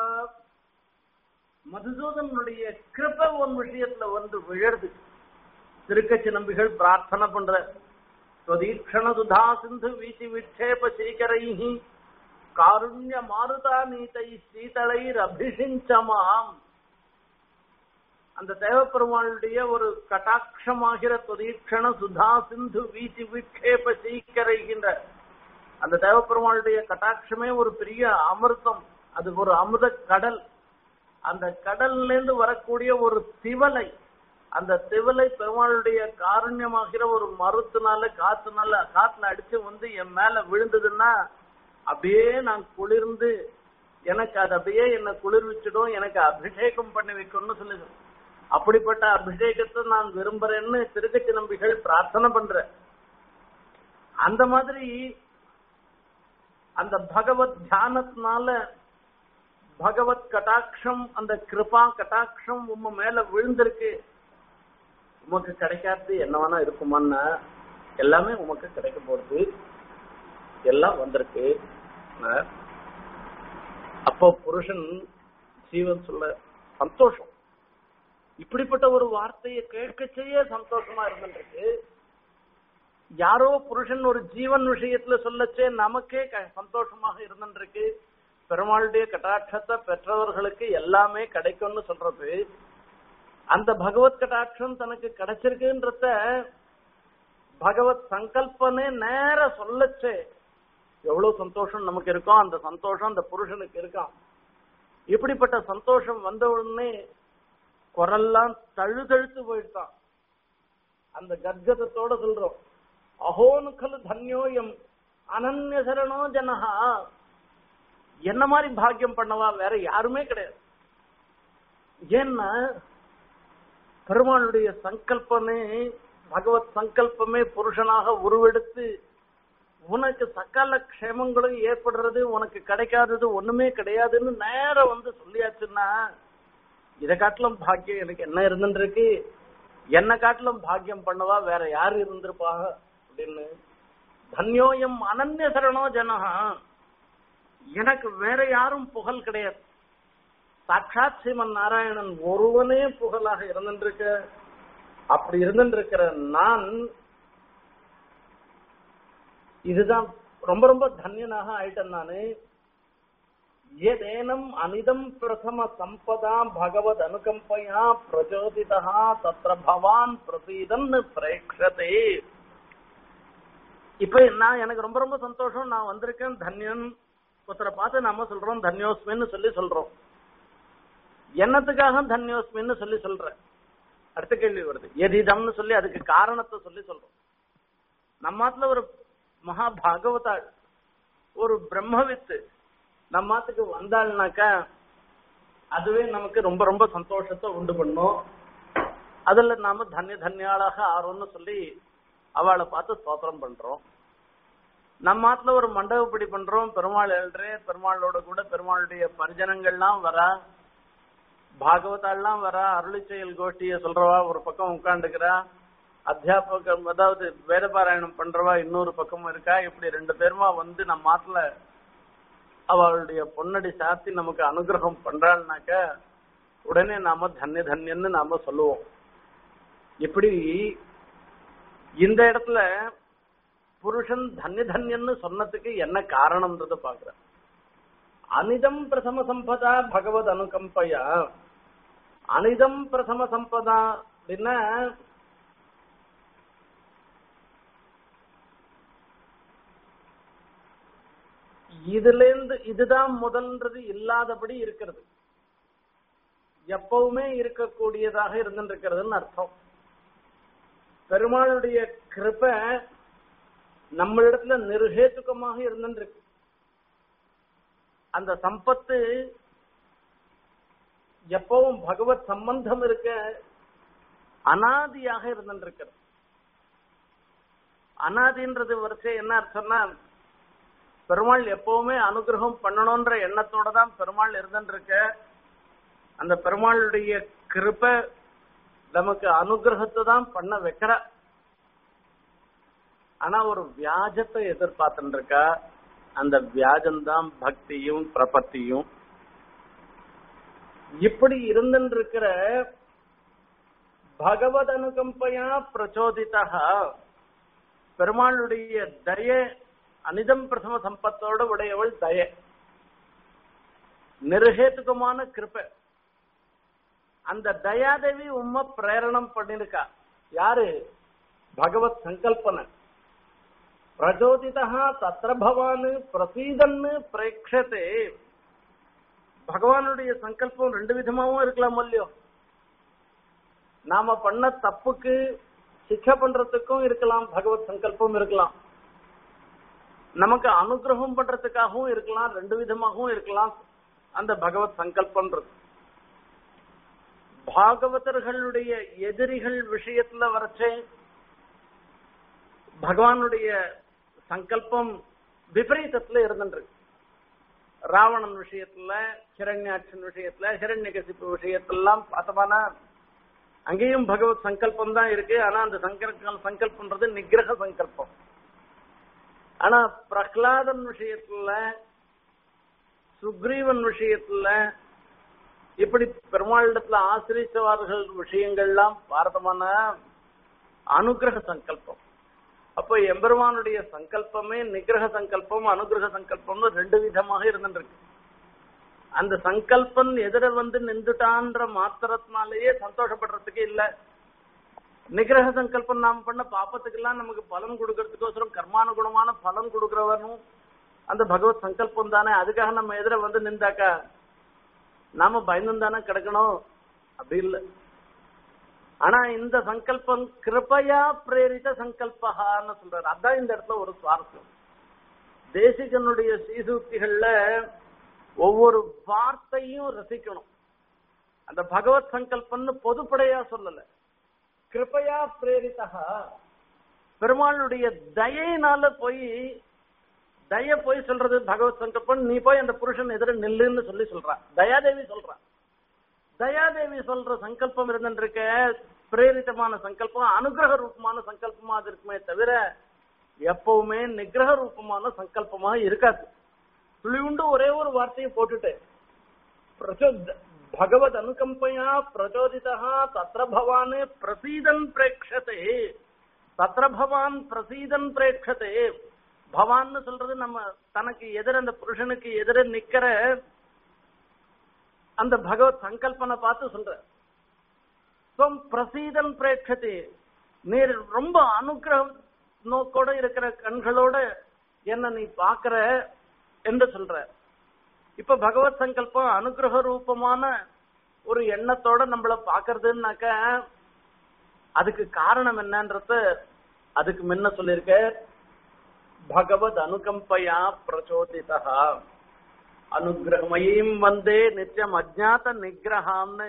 [SPEAKER 1] மதுசூதனுடைய கிருப உன் விஷயத்துல வந்து விழருது திருக்கச்சி நம்பிகள் பிரார்த்தனை பண்ற ஸ்வதீக்ஷண சுதா சிந்து வீசி விட்சேப சீக்கரைः காருண்ய மாருதா நீதை சீதளைர் அபிஷிஞ்சமாம் அந்த தேவப்பெருமாளுடைய ஒரு கட்டாட்சமாகிற துதீக்ஷண சுதா சிந்து வீசி விட்சேப சீக்கரைகின்ற அந்த தேவப்பெருமாளுடைய கட்டாட்சமே ஒரு பெரிய அமிர்தம் அது ஒரு அமிர்த கடல் அந்த கடல்ல இருந்து வரக்கூடிய ஒரு திவலை அந்த திவலை பெருமாளுடைய காருண்யமாகிற ஒரு மருத்துனால காத்துனால காத்துல அடிச்சு வந்து என் மேல விழுந்ததுன்னா அப்படியே நான் குளிர்ந்து எனக்கு அது அப்படியே என்ன குளிர்விச்சிடும் எனக்கு அபிஷேகம் பண்ணி வைக்கும்னு சொல்லுது அப்படிப்பட்ட அபிஷேகத்தை நான் விரும்புறேன்னு திருக்கச்சி நம்பிகள் பிரார்த்தனை பண்ற அந்த மாதிரி அந்த பகவத் தியானத்தினால பகவத் கட்டாட்சம் அந்த கிருபா கட்டாட்சம் உம்ம மேல விழுந்திருக்கு உமக்கு கிடைக்காது என்ன வேணா இருக்குமான்னா எல்லாமே உமக்கு கிடைக்க போறது எல்லாம் வந்திருக்கு அப்போ புருஷன் ஜீவன் சொல்ல சந்தோஷம் இப்படிப்பட்ட ஒரு வார்த்தையை கேட்கச்சேயே சந்தோஷமா இருந்துருக்கு யாரோ புருஷன் ஒரு ஜீவன் விஷயத்துல சொல்லச்சே நமக்கே க- சந்தோஷமாக இருந்துருக்கு பெருமாளுடைய கட்டாட்சத்தை பெற்றவர்களுக்கு எல்லாமே கிடைக்கும்னு சொல்றது அந்த பகவத் கட்டாட்சம் தனக்கு கிடைச்சிருக்குன்றத பகவத் சங்கல்பனே நேர சொல்லச்சே எவ்வளவு சந்தோஷம் நமக்கு இருக்கும் அந்த சந்தோஷம் அந்த புருஷனுக்கு இருக்கான் இப்படிப்பட்ட சந்தோஷம் வந்த உடனே குரல்லாம் தழுதழுத்து போயிட்டான் அந்த கத்கதத்தோட சொல்றோம் அஹோனு கலு தன்யோயம் அனன்ய சரணோ ஜனஹா என்ன மாதிரி பாக்கியம் பண்ணவா வேற யாருமே கிடையாது ஏன்னா பெருமாளுடைய சங்கல்பமே பகவத் சங்கல்பமே புருஷனாக உருவெடுத்து உனக்கு சகல க்ஷேமங்களும் ஏற்படுறது உனக்கு கிடைக்காதது ஒண்ணுமே கிடையாதுன்னு நேரம் வந்து சொல்லியாச்சுன்னா இதை காட்டிலும் பாக்கியம் எனக்கு என்ன இருந்துருக்கு என்ன காட்டிலும் பாக்கியம் பண்ணவா வேற யாரு இருந்திருப்பாங்க அப்படின்னு தன்யோயம் அனன்ய சரணோ ஜனஹா எனக்கு வேற யாரும் புகழ் கிடையாது சாட்சாத் ஸ்ரீமன் நாராயணன் ஒருவனே புகழாக இருந்திருக்க அப்படி இருந்திருக்கிற நான் இதுதான் ரொம்ப ரொம்ப தன்யனாக ஆயிட்டேன் நானு ஏதேனம் அனிதம் பிரதம சம்பதா பகவத் அனுகம்பையா பிரச்சோதிதா தத்ர பவான் பிரசீதன் பிரேக்ஷதே இப்ப நான் எனக்கு ரொம்ப ரொம்ப சந்தோஷம் நான் வந்திருக்கேன் தன்யன் ஒருத்தரை பார்த்து நாம சொல்றோம் தன்யோஸ்மின்னு சொல்லி சொல்றோம் என்னத்துக்காக தன்யோஸ்மின்னு சொல்லி சொல்றேன் அடுத்த கேள்வி வருது எதிதம்னு சொல்லி அதுக்கு காரணத்தை சொல்லி சொல்றோம் நம்மாத்துல ஒரு மகா பாகவதாள் ஒரு பிரம்மவித்து நம்மாத்துக்கு வந்தாள்னாக்கா அதுவே நமக்கு ரொம்ப ரொம்ப சந்தோஷத்தை உண்டு பண்ணும் அதுல நாம தன்ய தன்யாளாக ஆறோம்னு சொல்லி அவளை பார்த்து ஸ்தோத்திரம் பண்றோம் நம்ம ஆத்துல ஒரு மண்டபப்படி பண்றோம் பெருமாள் எழுறே பெருமாளோட கூட பெருமாளுடைய பரிஜனங்கள்லாம் வரா பாகவதாள்லாம் வரா அருளி செயல் கோஷ்டிய சொல்றவா ஒரு பக்கம் உட்காந்துக்கிறா அத்தியாபகம் அதாவது வேதபாராயணம் பண்றவா இன்னொரு பக்கம் இருக்கா இப்படி ரெண்டு பேருமா வந்து நம்ம ஆத்துல அவளுடைய பொன்னடி சாத்தி நமக்கு அனுகிரகம் பண்றாள்னாக்க உடனே நாம தன்ய தன்யன்னு நாம சொல்லுவோம் இப்படி இந்த இடத்துல புருஷன் தன்ய தன்யன்னு சொன்னதுக்கு என்ன காரணம்ன்றத பாக்குறேன் அனிதம் பிரதம சம்பதா பகவத் அனுகம்பையா அனிதம் பிரதம சம்பதா அப்படின்னா இதுல இருந்து இதுதான் முதல்ன்றது இல்லாதபடி இருக்கிறது எப்பவுமே இருக்கக்கூடியதாக இருந்துருக்கிறதுன்னு அர்த்தம் பெருமாளுடைய கிருப நம்மளிடத்துல நிர்ஹேத்துக்கமாக இருந்துருக்கு அந்த சம்பத்து எப்பவும் பகவத் சம்பந்தம் இருக்க அனாதியாக இருந்துருக்கிறது அனாதின்றது வரிசை என்ன அர்த்தம்னா பெருமாள் எப்பவுமே அனுகிரகம் பண்ணணும்ன்ற எண்ணத்தோட தான் பெருமாள் இருந்துருக்க அந்த பெருமாளுடைய கிருப நமக்கு அனுகிரகத்தை தான் பண்ண வைக்கிற ஆனா ஒரு வியாஜத்தை எதிர்பார்த்துட்டு இருக்கா அந்த வியாஜம்தான் பக்தியும் பிரபத்தியும் இப்படி இருந்துட்டு இருக்கிற பகவத் அனுகம்பையா பிரச்சோதிதா பெருமாளுடைய தய அனிதம் பிரதம சம்பத்தோட உடையவள் தய நிருகேத்துகமான கிருப்பை அந்த தயாதேவி உம்ம பிரேரணம் பண்ணிருக்கா யாரு பகவத் சங்கல்பன பிரச்சோதிதா தத்திர பவான் பிரசீதன்னு பிரேக்ஷதே பகவானுடைய சங்கல்பம் ரெண்டு விதமாவும் இருக்கலாம் இல்லையோ நாம பண்ண தப்புக்கு சிக்ஷை பண்றதுக்கும் இருக்கலாம் பகவத் சங்கல்பம் இருக்கலாம் நமக்கு அனுகிரகம் பண்றதுக்காகவும் இருக்கலாம் ரெண்டு விதமாகவும் இருக்கலாம் அந்த பகவத் சங்கல்பன்றது பாகவதர்களுடைய எதிரிகள் விஷயத்துல வரச்சே பகவானுடைய சங்கல்பம் விபரீதத்துல இருந்துருக்கு ராவணன் விஷயத்துல ஹிரண்யாட்சன் விஷயத்துல ஹிரண்யகசிப்பு விஷயத்திலாம் பார்த்தோம்னா அங்கேயும் பகவத் சங்கல்பம் தான் இருக்கு ஆனா அந்த சங்கல்பம் சங்கல்பன்றது நிகிரக சங்கல்பம் ஆனா பிரகலாதன் விஷயத்துல சுக்ரீவன் விஷயத்துல இப்படி பெருமாளிடத்துல ஆசிரியவார்கள் விஷயங்கள்லாம் பார்த்தோம்னா அனுகிரக சங்கல்பம் அப்போ எம்பெருமானுடைய சங்கல்பமே நிகிரக சங்கல்பம் அனுகிரக சங்கல்பம்னு ரெண்டு விதமாக இருந்துருக்கு அந்த சங்கல்பம் எதிர வந்து நின்றுட்டான்ற மாத்திரத்தினாலேயே சந்தோஷப்படுறதுக்கு இல்ல நிகிரக சங்கல்பம் நாம் பண்ண பாப்பத்துக்கெல்லாம் நமக்கு பலன் கொடுக்கறதுக்கோசரம் கர்மானுகுணமான பலன் கொடுக்கிறவனும் அந்த பகவத் சங்கல்பம் தானே அதுக்காக நம்ம எதிர வந்து நின்றாக்கா நாம பயந்து தானே கிடக்கணும் அப்படி இல்லை ஆனா இந்த சங்கல்பம் கிருபையா பிரேரித சங்கல்பகான்னு சொல்றாரு அதான் இந்த இடத்துல ஒரு சுவாரஸ்யம் தேசிகனுடைய சீசூக்திகள்ல ஒவ்வொரு வார்த்தையும் ரசிக்கணும் அந்த பகவத் சங்கல்பம்னு பொதுப்படையா சொல்லல கிருபையா பிரேரிதா பெருமாளுடைய தயையினால போய் தய போய் சொல்றது பகவத் சங்கல்பம் நீ போய் அந்த புருஷன் எதிர நில்லுன்னு சொல்லி சொல்றா தயாதேவி சொல்றா தயாதேவி சொல்ற சங்கல்பம் இருந்துருக்க பிரேரிதமான சங்கல்பம் அனுகிரக ரூபமான சங்கல்பமா அது இருக்குமே தவிர எப்பவுமே நிகிரக ரூபமான சங்கல்பமா இருக்காது துளிவுண்டு ஒரே ஒரு வார்த்தையை போட்டுட்டு பிரச்சோத் பகவத் அனுகம்பையா பிரச்சோதிதா தத்ர பவான் பிரசீதன் பிரேக்ஷதே தத்ர பவான் பிரசீதன் பிரேக்ஷதே பவான்னு சொல்றது நம்ம தனக்கு எதிர அந்த புருஷனுக்கு எதிர நிக்கிற அந்த பகவத் சங்கல்பனை பார்த்து சொல்ற துவம் பிரசீதன் பிரேட்சதி நீர் ரொம்ப அனுகிரகம் நோக்கோட இருக்கிற கண்களோட என்ன நீ பாக்குற என்று சொல்ற இப்ப பகவத் சங்கல்பம் அனுகிரக ரூபமான ஒரு எண்ணத்தோட நம்மள பாக்குறதுன்னாக்க அதுக்கு காரணம் என்னன்றத அதுக்கு முன்ன சொல்லியிருக்க பகவத் அனுகம்பையா பிரச்சோதிதா அனுகிரகமயம் வந்தே நித்தியம் அஜாத நிகிரகாம்னு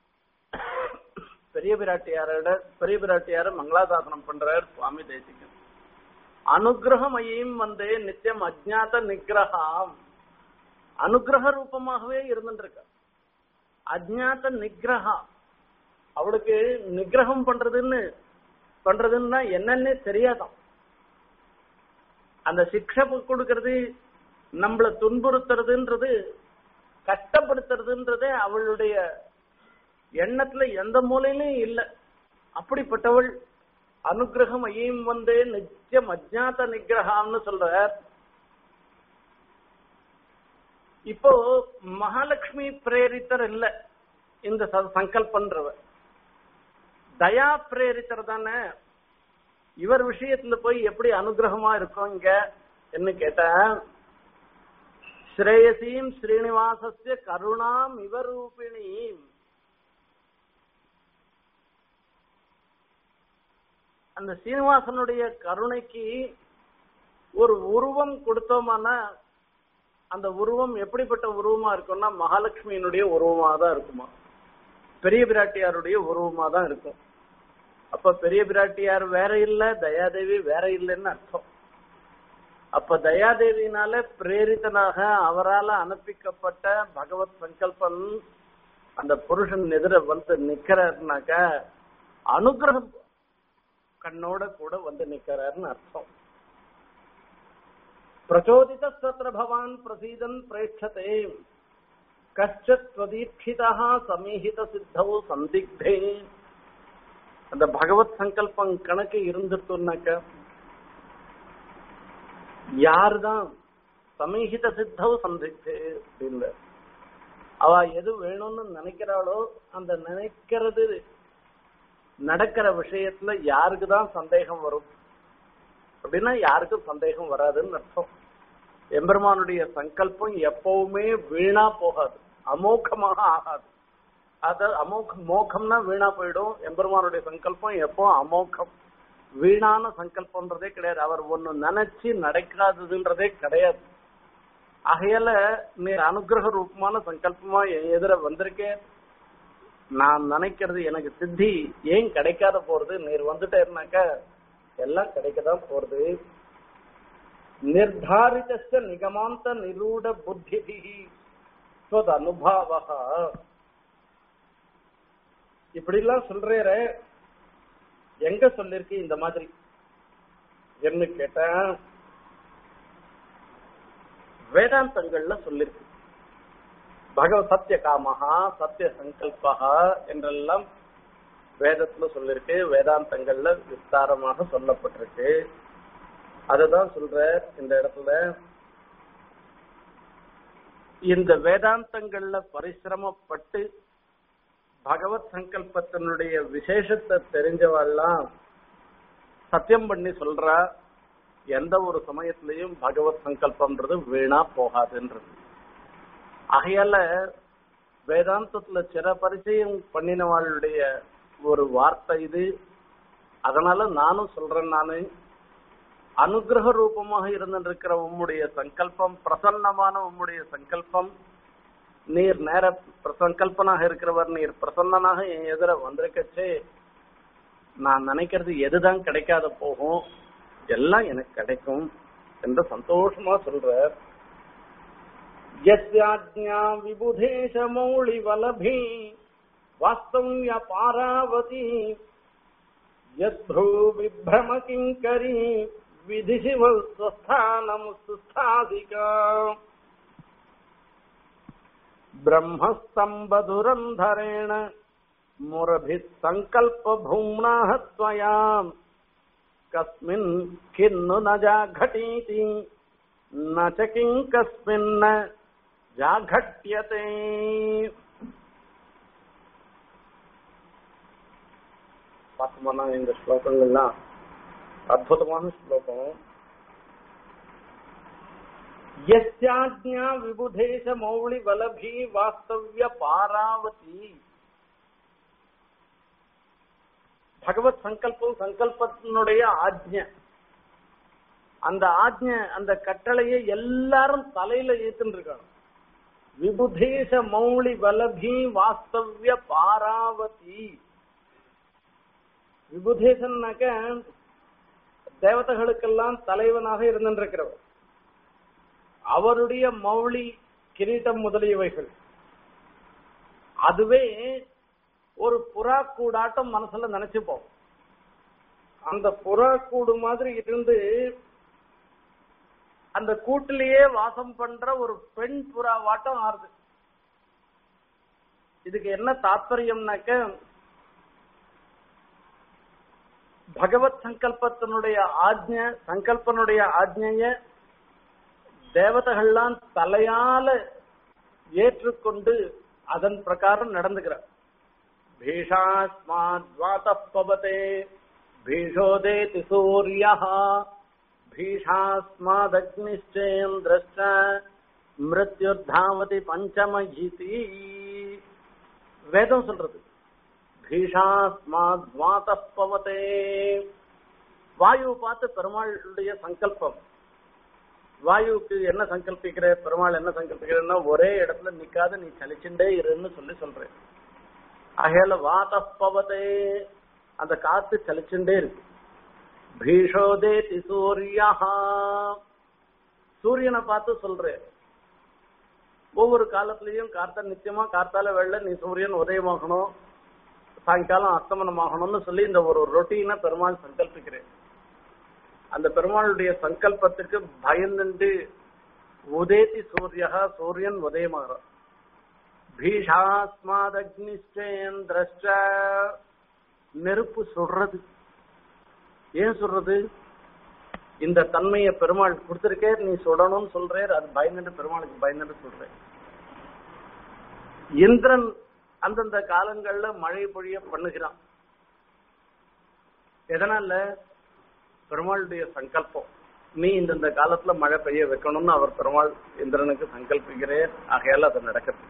[SPEAKER 1] பெரிய பிராட்டியாரோட பெரிய பிராட்டியார மங்களாசாசனம் பண்றார் சுவாமி தேசிகன் அனுகிரகமயம் வந்தே நித்தியம் அஜாத நிகிரகாம் அனுகிரக ரூபமாகவே இருந்துருக்க அஜாத நிகிரகா அவளுக்கு நிகிரகம் பண்றதுன்னு பண்றதுன்னா என்னன்னே தெரியாதான் அந்த சிக்ஷை கொடுக்கறது நம்மள துன்புறுத்துறதுன்றது கஷ்டப்படுத்துறதுன்றது அவளுடைய எண்ணத்துல எந்த மூலையிலும் இல்ல அப்படிப்பட்டவள் அனுகிரகம் ஐயம் வந்தே நித்தியம் அஜாத நிகிரகாம்னு சொல்ற இப்போ மகாலட்சுமி பிரேரித்தர் இல்ல இந்த சங்கல்பன்றவ தயா பிரேரித்தர் தானே இவர் விஷயத்துல போய் எப்படி அனுகிரகமா இருக்கும் இங்க என்ன கேட்டா ஸ்ரேயசீம் ஸ்ரீனிவாசஸ்ய கருணாம் இவரூபிணீம் அந்த சீனிவாசனுடைய கருணைக்கு ஒரு உருவம் கொடுத்தோமானா அந்த உருவம் எப்படிப்பட்ட உருவமா இருக்கும்னா மகாலட்சுமியினுடைய உருவமா தான் இருக்குமா பெரிய பிராட்டியாருடைய உருவமா தான் இருக்கும் அப்ப பெரிய பிராட்டியார் வேற இல்ல தயாதேவி வேற இல்லைன்னு அர்த்தம் அப்ப தயாதேவினால பிரேரித்தனாக அவரால் அனுப்பிக்கப்பட்ட பகவத் சங்கல்பன் அந்த புருஷன் எதிர வந்து நிக்கிறாருனாக்க அனுகிரகம் கண்ணோட கூட வந்து நிக்கிறாருன்னு அர்த்தம் பிரச்சோதித சத்திர பவான் பிரசீதன் பிரேட்சதே கஷ்டத் ஸ்வதீட்சிதா சமீஹித சித்தவு சந்திக்தே அந்த பகவத் சங்கல்பம் கணக்கு இருந்துட்டோம்னாக்க யாருதான் சமீஹித சித்தவு சந்தித்து அப்படின்னு அவ எது வேணும்னு நினைக்கிறாளோ அந்த நினைக்கிறது நடக்கிற விஷயத்துல யாருக்குதான் சந்தேகம் வரும் அப்படின்னா யாருக்கும் சந்தேகம் வராதுன்னு அர்த்தம் எம்பெருமானுடைய சங்கல்பம் எப்பவுமே வீணா போகாது அமோகமாக ஆகாது அத அமோக மோகம்னா வீணா போயிடும் எம்பெருமானுடைய சங்கல்பம் எப்போ அமோகம் வீணான சங்கல்பம்ன்றதே கிடையாது அவர் ஒண்ணு நினைச்சு நடக்காததுன்றதே கிடையாது ஆகையால நீ அனுகிரக ரூபமான சங்கல்பமா என் எதிர வந்திருக்கேன் நான் நினைக்கிறது எனக்கு சித்தி ஏன் கிடைக்காத போறது நீர் வந்துட்டேன்னாக்க எல்லாம் கிடைக்கதான் போறது நிர்தாரித்த நிகமாந்த நிரூட புத்தி அனுபாவா இப்படி எல்லாம் சொல்றேற எங்க சொல்லிருக்கு இந்த மாதிரி என்ன கேட்டேன் வேதாந்தங்கள்ல சொல்லிருக்கு பகவ சத்திய காமஹா சத்திய சங்கல்பகா என்றெல்லாம் வேதத்துல சொல்லிருக்கு வேதாந்தங்கள்ல விஸ்தாரமாக சொல்லப்பட்டிருக்கு அதுதான் சொல்ற இந்த இடத்துல இந்த வேதாந்தங்கள்ல பரிசிரமப்பட்டு பகவத் சங்கல்பத்தினுடைய விசேஷத்தை தெரிஞ்சவெல்லாம் சத்தியம் பண்ணி சொல்றா எந்த ஒரு சமயத்திலையும் பகவத் சங்கல்பம்ன்றது வீணா போகாதுன்றது ஆகையால வேதாந்தத்துல சிற பரிச்சயம் பண்ணினவாளுடைய ஒரு வார்த்தை இது அதனால நானும் சொல்றேன் நானு அனுகிரக ரூபமாக இருந்திருக்கிற உம்முடைய சங்கல்பம் பிரசன்னமான உம்முடைய சங்கல்பம் நீர் நேர சங்கல்பனாக இருக்கிறவர் நீர் பிரசன்னனாக என் எதிர வந்திருக்கச்சே நான் நினைக்கிறது எதுதான் கிடைக்காத போகும் எல்லாம் எனக்கு கிடைக்கும் என்று சந்தோஷமா சொல்ற யஸ்யாஜ்ஞா விபுதேஷ மௌளி வலபி வாஸ்தவ்ய பாராவதி யத்ரூ விப்ரம கிங்கரி விதிசிவ ஸ்வஸ்தானம் சுஸ்தாதிகா ब्रह्मस्तम्बधुरन्धरेण मुरभिः सङ्कल्पभूम्नाः त्वया कस्मिन् किन्नु न जाघटीति न च किम् कस्मिन्न जाघट्यते பார்த்தோம்னா இந்த ஸ்லோகங்கள்லாம் அற்புதமான ஸ்லோகம் யஸ்யாஜ்ஞா விபுதேச மௌளி வலபி வாஸ்தவ்ய பாராவதி பகவத் சங்கல்பம் சங்கல்பத்தினுடைய ஆஜ்ஞ அந்த ஆஜ்ஞ அந்த கட்டளையை எல்லாரும் தலையில ஏத்துன்னு இருக்காங்க விபுதேச மௌளி வலபி வாஸ்தவ்ய பாராவதி விபுதேசன்னாக்க தேவதைகளுக்கெல்லாம் தலைவனாக இருந்திருக்கிறவர் அவருடைய மௌளி கிரீட்டம் முதலியவைகள் அதுவே ஒரு புறா கூடாட்டம் மனசுல நினைச்சுப்போம் அந்த புறா கூடு மாதிரி இருந்து அந்த கூட்டிலேயே வாசம் பண்ற ஒரு பெண் புறாவாட்டம் ஆறுது இதுக்கு என்ன தாத்பரியம்னாக்க பகவத் சங்கல்பத்தினுடைய ஆஜ்ஞ சங்கல்பனுடைய ஆஜ்ஞைய தேவதைகள்லாம் தலையால ஏற்றுக்கொண்டு அதன் பிரகாரம் நடந்துக்கிறார் பீஷாஸ்மாத்வாதப்பவதே பீஷோதேதி சூரிய பீஷாஸ்மாதக்னிஷ்டேந்திரஷ்ட மிருத்யுர்தாவதி பஞ்சமயிதி வேதம் சொல்றது பீஷாஸ்மாத்வாதப்பவதே வாயு பார்த்து பெருமாளுடைய சங்கல்பம் வாயுவுக்கு என்ன சங்கல்பிக்கிற பெருமாள் என்ன சங்கல்பிக்கிறன்னா ஒரே இடத்துல நிக்காத நீ சலிச்சுட்டே இருன்னு சொல்லி சொல்றேன் ஆகையால வாதப்பவதே அந்த காத்து சலிச்சுட்டே இருக்கு பீஷோதேதி சூரியா சூரியனை பார்த்து சொல்றேன் ஒவ்வொரு காலத்திலயும் கார்த்தா நிச்சயமா கார்த்தால வெள்ள நீ சூரியன் உதயமாகணும் சாயங்காலம் அஸ்தமனம் ஆகணும்னு சொல்லி இந்த ஒரு ரொட்டீனை பெருமாள் சங்கல்பிக்கிறேன் அந்த பெருமாளுடைய சங்கல்பத்துக்கு பயந்துண்டு உதேதி சூரியகா சூரியன் உதயமாகிறார் பீஷாஸ்மாதக்னிஷ்டேந்திரஷ்ட நெருப்பு சுடுறது ஏன் சுடுறது இந்த தன்மையை பெருமாள் கொடுத்திருக்கே நீ சுடணும்னு சொல்றேன் அது பயந்துட்டு பெருமாளுக்கு பயந்துட்டு சொல்றேன் இந்திரன் அந்தந்த காலங்கள்ல மழை பொழிய பண்ணுகிறான் எதனால பெருமாளுடைய சங்கல்பம் நீ இந்தந்த காலத்துல மழை பெய்ய வைக்கணும்னு அவர் பெருமாள் இந்திரனுக்கு சங்கல்பிக்கிறேன் ஆகையால அது நடக்குது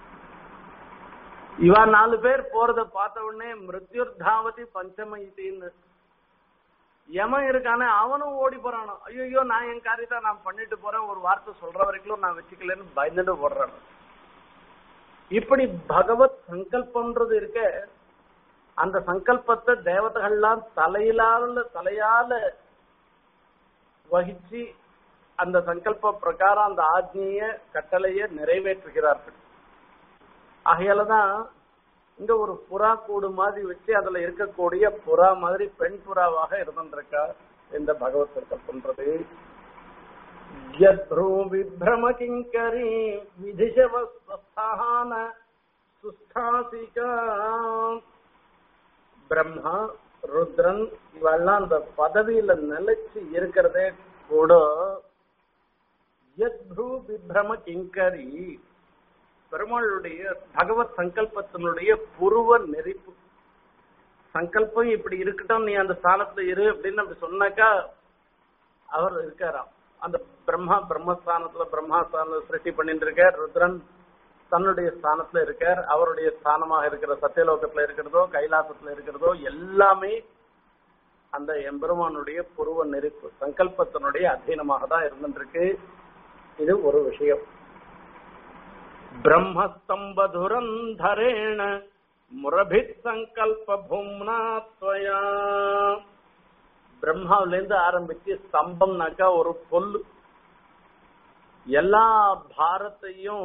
[SPEAKER 1] இவா நாலு பேர் போறத பார்த்த உடனே மிருத்யுர்தாவதி பஞ்சமயித்தின்னு யமன் இருக்கானே அவனும் ஓடி போறானோ ஐயோ நான் என் காரியத்தை நான் பண்ணிட்டு போறேன் ஒரு வார்த்தை சொல்ற வரைக்கும் நான் வச்சுக்கலன்னு பயந்துட்டு போடுறான் இப்படி பகவத் சங்கல்பம்ன்றது இருக்க அந்த சங்கல்பத்தை தேவதைகள்லாம் தலையிலால தலையால வகிச்சு அந்த சங்கல்ப பிரகாரம் அந்த ஆஜ்ஞிய கட்டளைய நிறைவேற்றுகிறார்கள் ஆகையாலதான் இங்க ஒரு புறா கூடு மாதிரி வச்சு அதுல இருக்கக்கூடிய புறா மாதிரி பெண் புறாவாக இருந்திருக்கா இந்த பகவத் சங்கல்பன்றது யத்ரூ விப்ரம கிங்கரி விதிஷவஸ்தான சுஸ்தாசிகா பிரம்மா ருத்ரன் இவெல்லாம் அந்த பதவியில நிலைச்சு இருக்கிறதே கூட யத்ரூ விப்ரம கிங்கரி பெருமாளுடைய பகவத் சங்கல்பத்தினுடைய புருவ நெறிப்பு சங்கல்பம் இப்படி இருக்கட்டும் நீ அந்த ஸ்தானத்துல இரு அப்படின்னு அப்படி சொன்னாக்கா அவர் இருக்காராம் அந்த பிரம்மா பிரம்மஸ்தானத்துல பிரம்மாஸ்தானத்துல சிருஷ்டி பண்ணிட்டு இருக்கார் ருத்ரன் தன்னுடைய ஸ்தானத்துல இருக்கார் அவருடைய ஸ்தானமாக இருக்கிற சத்தியலோகத்துல இருக்கிறதோ கைலாசத்துல இருக்கிறதோ எல்லாமே அந்த எம்பெருமானுடைய புருவ நெருப்பு சங்கல்பத்தினுடைய அധീனமாக தான் இருந்துருக்கு இது ஒரு விஷயம் பிரம்மஸ்தம்பதுரந்தரேண முரபித் சங்கல்ப பூம்னா துவயா பிரம்மாவில இருந்து ஆரம்பிச்சு ஸ்தம்பம்னாக்கா ஒரு பொல்லு எல்லா பாரத்தையும்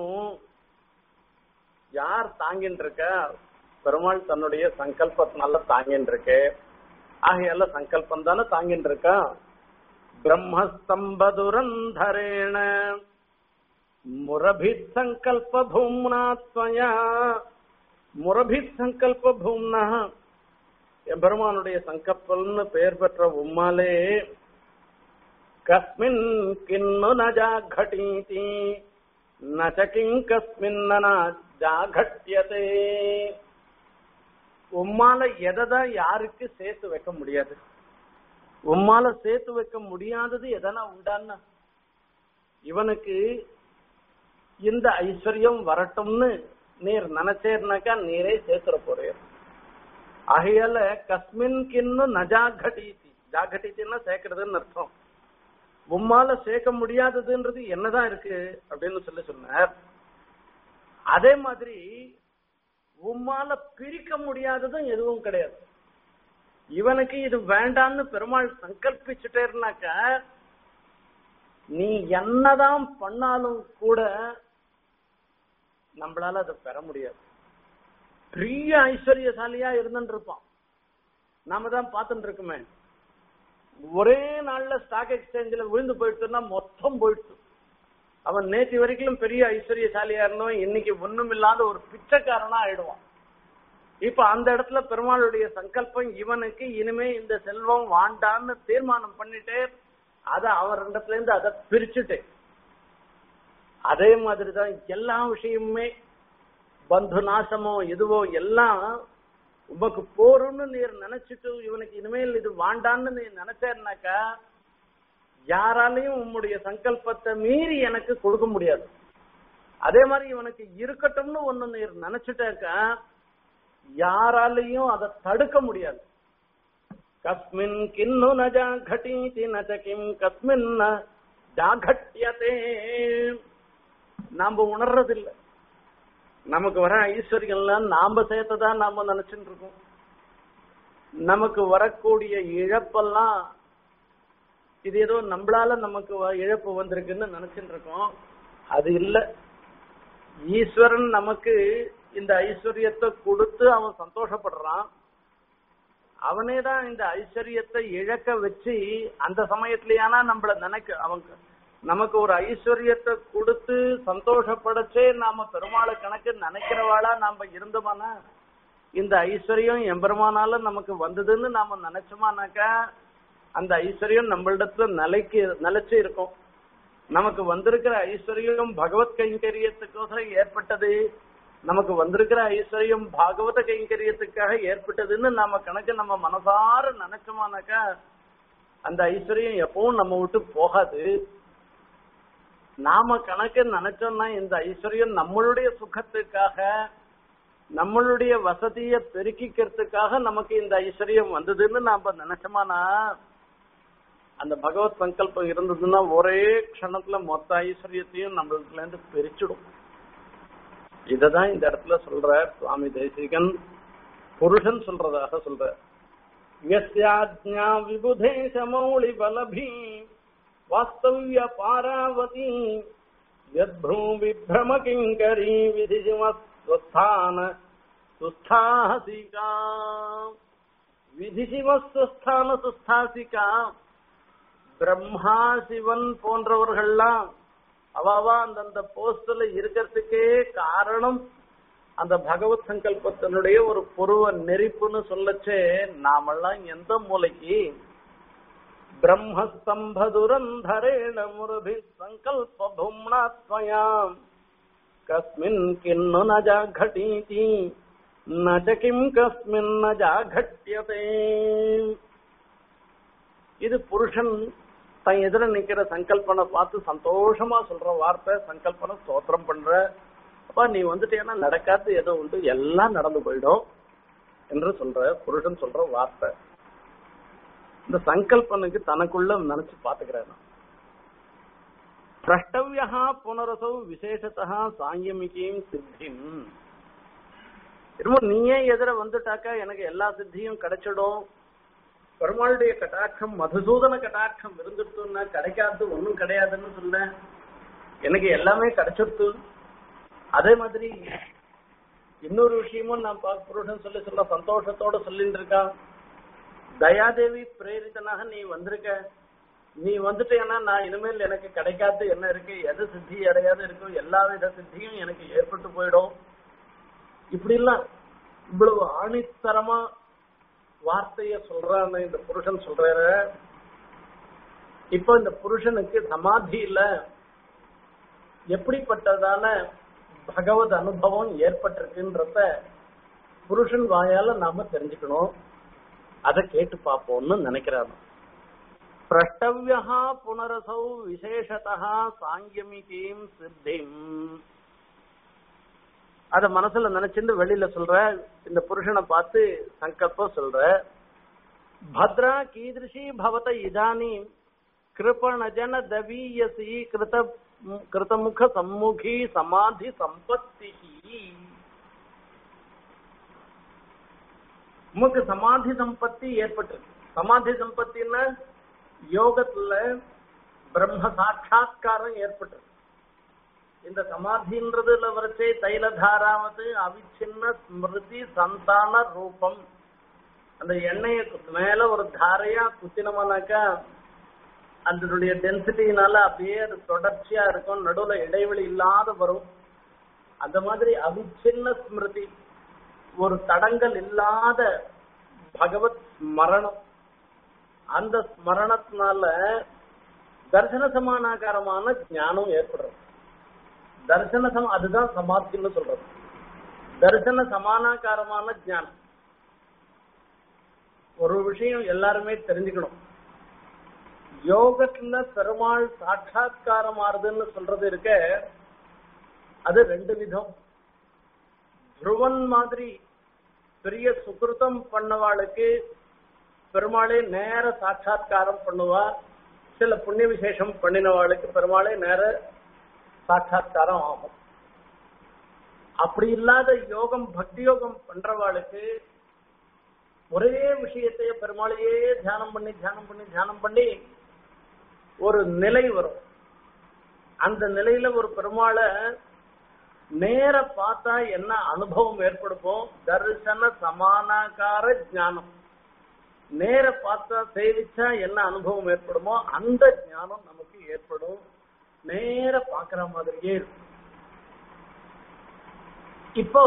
[SPEAKER 1] யார் தாங்கின்னு இருக்க பெருமாள் தன்னுடைய சங்கல்பத்தினால தாங்கின்னு இருக்கு ஆகையால சங்கல்பம் தானே தாங்கின்னு இருக்கா பிரம்மஸ்தம்பதுரந்தரேண முரபித் சங்கல்ப பூம்னா துவயா முரபித் சங்கல்ப பூம்னா பெருமானுடைய சங்கல்பம்னு பெயர் பெற்ற உம்மாலே கஸ்மின் கிண்ணு நஜாகட்டீதி நச்சகிங் கஸ்மின் ஜாகட்டியதே உம்மால எதைதான் யாருக்கு சேர்த்து வைக்க முடியாது உம்மால சேர்த்து வைக்க முடியாதது எதனா உண்டான்னா இவனுக்கு இந்த ஐஸ்வர்யம் வரட்டும்னு நீர் நினைச்சேர்னாக்கா நீரே சேர்த்துற போறீர் ஆகையால கஸ்மின் கிண்ணு நஜாகட்டீதி ஜாகட்டீத்தின்னா சேர்க்கறதுன்னு அர்த்தம் உம்மால சேர்க்க முடியாததுன்றது என்னதான் இருக்கு அப்படின்னு சொல்லி சொன்னார் அதே மாதிரி உம்மால பிரிக்க முடியாததும் எதுவும் கிடையாது இவனுக்கு இது வேண்டான்னு பெருமாள் சங்கல்பிச்சுட்டேர்னாக்க நீ என்னதான் பண்ணாலும் கூட நம்மளால அதை பெற முடியாது பெரிய ஐஸ்வர்யசாலியா இருந்துட்டு இருப்பான் நாம தான் பார்த்துட்டு இருக்குமே ஒரே நாள்ல ஸ்டாக் எக்ஸ்சேஞ்சில் விழுந்து போயிட்டுன்னா மொத்தம் போயிட்டு அவன் நேற்று வரைக்கும் பெரிய ஐஸ்வர்யசாலியா இருந்தவன் இன்னைக்கு ஒண்ணும் இல்லாத ஒரு பிச்சைக்காரனா ஆயிடுவான் இப்ப அந்த இடத்துல பெருமாளுடைய சங்கல்பம் இவனுக்கு இனிமே இந்த செல்வம் வாண்டான்னு தீர்மானம் பண்ணிட்டே அத அவர் இடத்துல இருந்து அதை பிரிச்சுட்டு அதே மாதிரிதான் எல்லா விஷயமுமே பந்து நாசமோ எதுவோ எல்லாம் உமக்கு போரும்னு நீர் நினைச்சிட்டு இவனுக்கு இனிமேல் இது வாண்டான்னு நீ நினைச்சேன்னாக்கா யாராலையும் உம்முடைய சங்கல்பத்தை மீறி எனக்கு கொடுக்க முடியாது அதே மாதிரி இவனுக்கு இருக்கட்டும்னு ஒண்ணு நீர் நினைச்சிட்டாக்கா யாராலையும் அதை தடுக்க முடியாது கஸ்மின் கிண்ணு நஜா கட்டீதி நஜ கிம் கஸ்மின் ஜாகட்டியதே நாம உணர்றதில்லை நமக்கு வர ஐஸ்வர்யம்லாம் நாம சேர்த்ததான் நாம நினைச்சுட்டு இருக்கோம் நமக்கு வரக்கூடிய இழப்பெல்லாம் இது ஏதோ நம்மளால நமக்கு வ- இழப்பு வந்திருக்குன்னு நினைச்சுட்டு இருக்கோம் அது இல்ல ஈஸ்வரன் நமக்கு இந்த ஐஸ்வர்யத்தை கொடுத்து அவன் சந்தோஷப்படுறான் அவனே தான் இந்த ஐஸ்வர்யத்தை இழக்க வச்சு அந்த சமயத்திலேயானா நம்மள நினைக்க அவங்க நமக்கு ஒரு ஐஸ்வர்யத்தை கொடுத்து சந்தோஷப்படச்சே நாம பெருமாளை கணக்கு நினைக்கிறவாளா நாம இருந்தோமானா இந்த ஐஸ்வர்யம் எம்பெருமானால நமக்கு வந்ததுன்னு நாம நினைச்சோமானாக்கா அந்த ஐஸ்வர்யம் நம்மளிடத்துல நிலைக்கு நிலைச்சு இருக்கும் நமக்கு வந்திருக்கிற ஐஸ்வர்யம் பகவத் கைங்கரியத்துக்கோசரம் ஏற்பட்டது நமக்கு வந்திருக்கிற ஐஸ்வர்யம் பாகவத கைங்கரியத்துக்காக ஏற்பட்டதுன்னு நாம கணக்கு நம்ம மனசார நினைச்சோமானாக்கா அந்த ஐஸ்வர்யம் எப்பவும் நம்ம விட்டு போகாது நாம கணக்கு நினைச்சோம்னா இந்த ஐஸ்வர்யம் நம்மளுடைய சுகத்துக்காக நம்மளுடைய வசதியை பெருக்கிக்கிறதுக்காக நமக்கு இந்த ஐஸ்வர்யம் வந்ததுன்னு நாம நினைச்சோமானா அந்த பகவத் சங்கல்பம் இருந்ததுன்னா ஒரே க்ஷணத்துல மொத்த ஐஸ்வர்யத்தையும் நம்மளுக்குல இருந்து பிரிச்சிடும் இததான் இந்த இடத்துல சொல்ற சுவாமி தேசிகன் புருஷன் சொல்றதாக சொல்ற யஸ்யாஜ்ஞா விபுதேச மௌளி பலபி வாஸ்தவ்ய பாராவதி யத்ரூ விப்ரம கிங்கரி விதிசிமஸ்வஸ்தான சுஸ்தாசிகா விதிசிமஸ்வஸ்தான சுஸ்தாசிகா பிரம்மா சிவன் போன்றவர்கள்லாம் அவாவா அந்தந்த போஸ்ட்ல இருக்கிறதுக்கே காரணம் அந்த பகவத் சங்கல்பத்தினுடைய ஒரு புருவ நெறிப்புன்னு சொல்லச்சே நாமெல்லாம் எந்த மூலைக்கு பிரம்மஸ்தம்பதுரந்தரேண முருபி சங்கல்ப பும்னாத்மயாம் கஸ்மின் கிண்ணு ந ஜாகடீதி ந ச கிம் கஸ்மின் ந ஜாகட்யதே இது புருஷன் தன் எதிர நிக்கிற சங்கல்பனை பார்த்து சந்தோஷமா சொல்ற வார்த்தை சங்கல்பனை ஸ்தோத்திரம் பண்ற அப்பா நீ வந்துட்டேன்னா நடக்காது ஏதோ உண்டு எல்லாம் நடந்து போயிடும் என்று சொல்ற புருஷன் சொல்ற வார்த்தை இந்த சங்கல்பனுக்கு தனக்குள்ள நினைச்சு பாத்துக்கிறேன் நான். பிரஷ்டவியா புனரசௌ விசேஷத்தா சாங்கியமிகையும் சித்திம் என்னமோ நீயே எதிர வந்துட்டாக்கா எனக்கு எல்லா சித்தியும் கிடைச்சிடும் பெருமாளுடைய கட்டாட்சம் மதுசூதன கட்டாட்சம் இருந்துட்டுன்னா கிடைக்காது ஒண்ணும் கிடையாதுன்னு சொல்ல எனக்கு எல்லாமே கிடைச்சிடுத்து அதே மாதிரி இன்னொரு விஷயமும் நான் பா- புருஷன் சொல்லி சொல்ல சந்தோஷத்தோட சொல்லிட்டு இருக்கான் தயாதேவி பிரேரித்தனாக நீ வந்திருக்க நீ வந்துட்டேன்னா நான் இனிமேல் எனக்கு கிடைக்காது என்ன இருக்கு எது சித்தி அடையாது இருக்கோ எல்லா வித சித்தியும் எனக்கு ஏற்பட்டு போயிடும் இப்படி எல்லாம் இவ்வளவு ஆணித்தரமா வார்த்தைய சொல்றான்னு இந்த புருஷன் சொல்றாரு இப்போ இந்த புருஷனுக்கு சமாதியில எப்படிப்பட்டதான பகவத் அனுபவம் ஏற்பட்டிருக்குன்றத புருஷன் வாயால நாம தெரிஞ்சுக்கணும் அதை கேட்டு பார்ப்போம்னு நினைக்கிறான் பிரஷ்டவியா புனரசௌ விசேஷதா சாங்கியமிகீம் சித்திம் அத மனசுல நினைச்சிட்டு வெளியில சொல்ற இந்த புருஷனை பார்த்து சங்கல்பம் சொல்ற பத்ரா கீதிருஷி பவத இதானி கிருபணஜன தவீயசி கிருத கிருதமுக சம்முகி சமாதி சம்பத்தி உமக்கு சமாதி சம்பத்தி ஏற்பட்டிருக்கு சமாதி சம்பத்தின்னா யோகத்துல பிரம்ம சாட்சா்காரம் ஏற்பட்டிருக்கு இந்த சமாதின்றதுல வரைச்சே தைலதாராவது அவிச்சின்ன ஸ்மிருதி சந்தான ரூபம் அந்த எண்ணெயை கு- மேல ஒரு தாரையா குத்தினோம்னாக்கா அதனுடைய டென்சிட்டினால அப்படியே அது தொடர்ச்சியா இருக்கும் நடுவுல இடைவெளி இல்லாத வரும் அந்த மாதிரி அவிச்சின்ன ஸ்மிருதி ஒரு தடங்கல் இல்லாத பகவத் ஸ்மரணம் அந்த ஸ்மரணத்தினால தர்சன சமானாகாரமான ஞானம் ஏற்படுறது தர்சன சம அதுதான் சமாப்தின்னு சொல்றது தர்சன சமானாகாரமான ஞானம் ஒரு விஷயம் எல்லாருமே தெரிஞ்சுக்கணும் யோகத்துல பெருமாள் சாட்சா்காரம் ஆறுதுன்னு சொல்றது இருக்க அது ரெண்டு விதம் துருவன் மாதிரி பெரிய சுகிருத்தம் பண்ணவாளுக்கு பெருமாளே நேர சாட்சா்காரம் பண்ணுவா சில புண்ணிய விசேஷம் பண்ணினவாளுக்கு பெருமாளே நேர சாட்சா்காரம் ஆகும் அப்படி இல்லாத யோகம் பக்தி யோகம் பண்றவாளுக்கு ஒரே விஷயத்தையே பெருமாளையே தியானம் பண்ணி தியானம் பண்ணி தியானம் பண்ணி ஒரு நிலை வரும் அந்த நிலையில ஒரு பெருமாளை நேர பார்த்தா என்ன அனுபவம் ஏற்படுமோ தரிசன சமானாகார ஞானம் நேர பார்த்தா சேவிச்சா என்ன அனுபவம் ஏற்படுமோ அந்த ஞானம் நமக்கு ஏற்படும் நேர பாக்குற மாதிரியே இருக்கும் இப்போ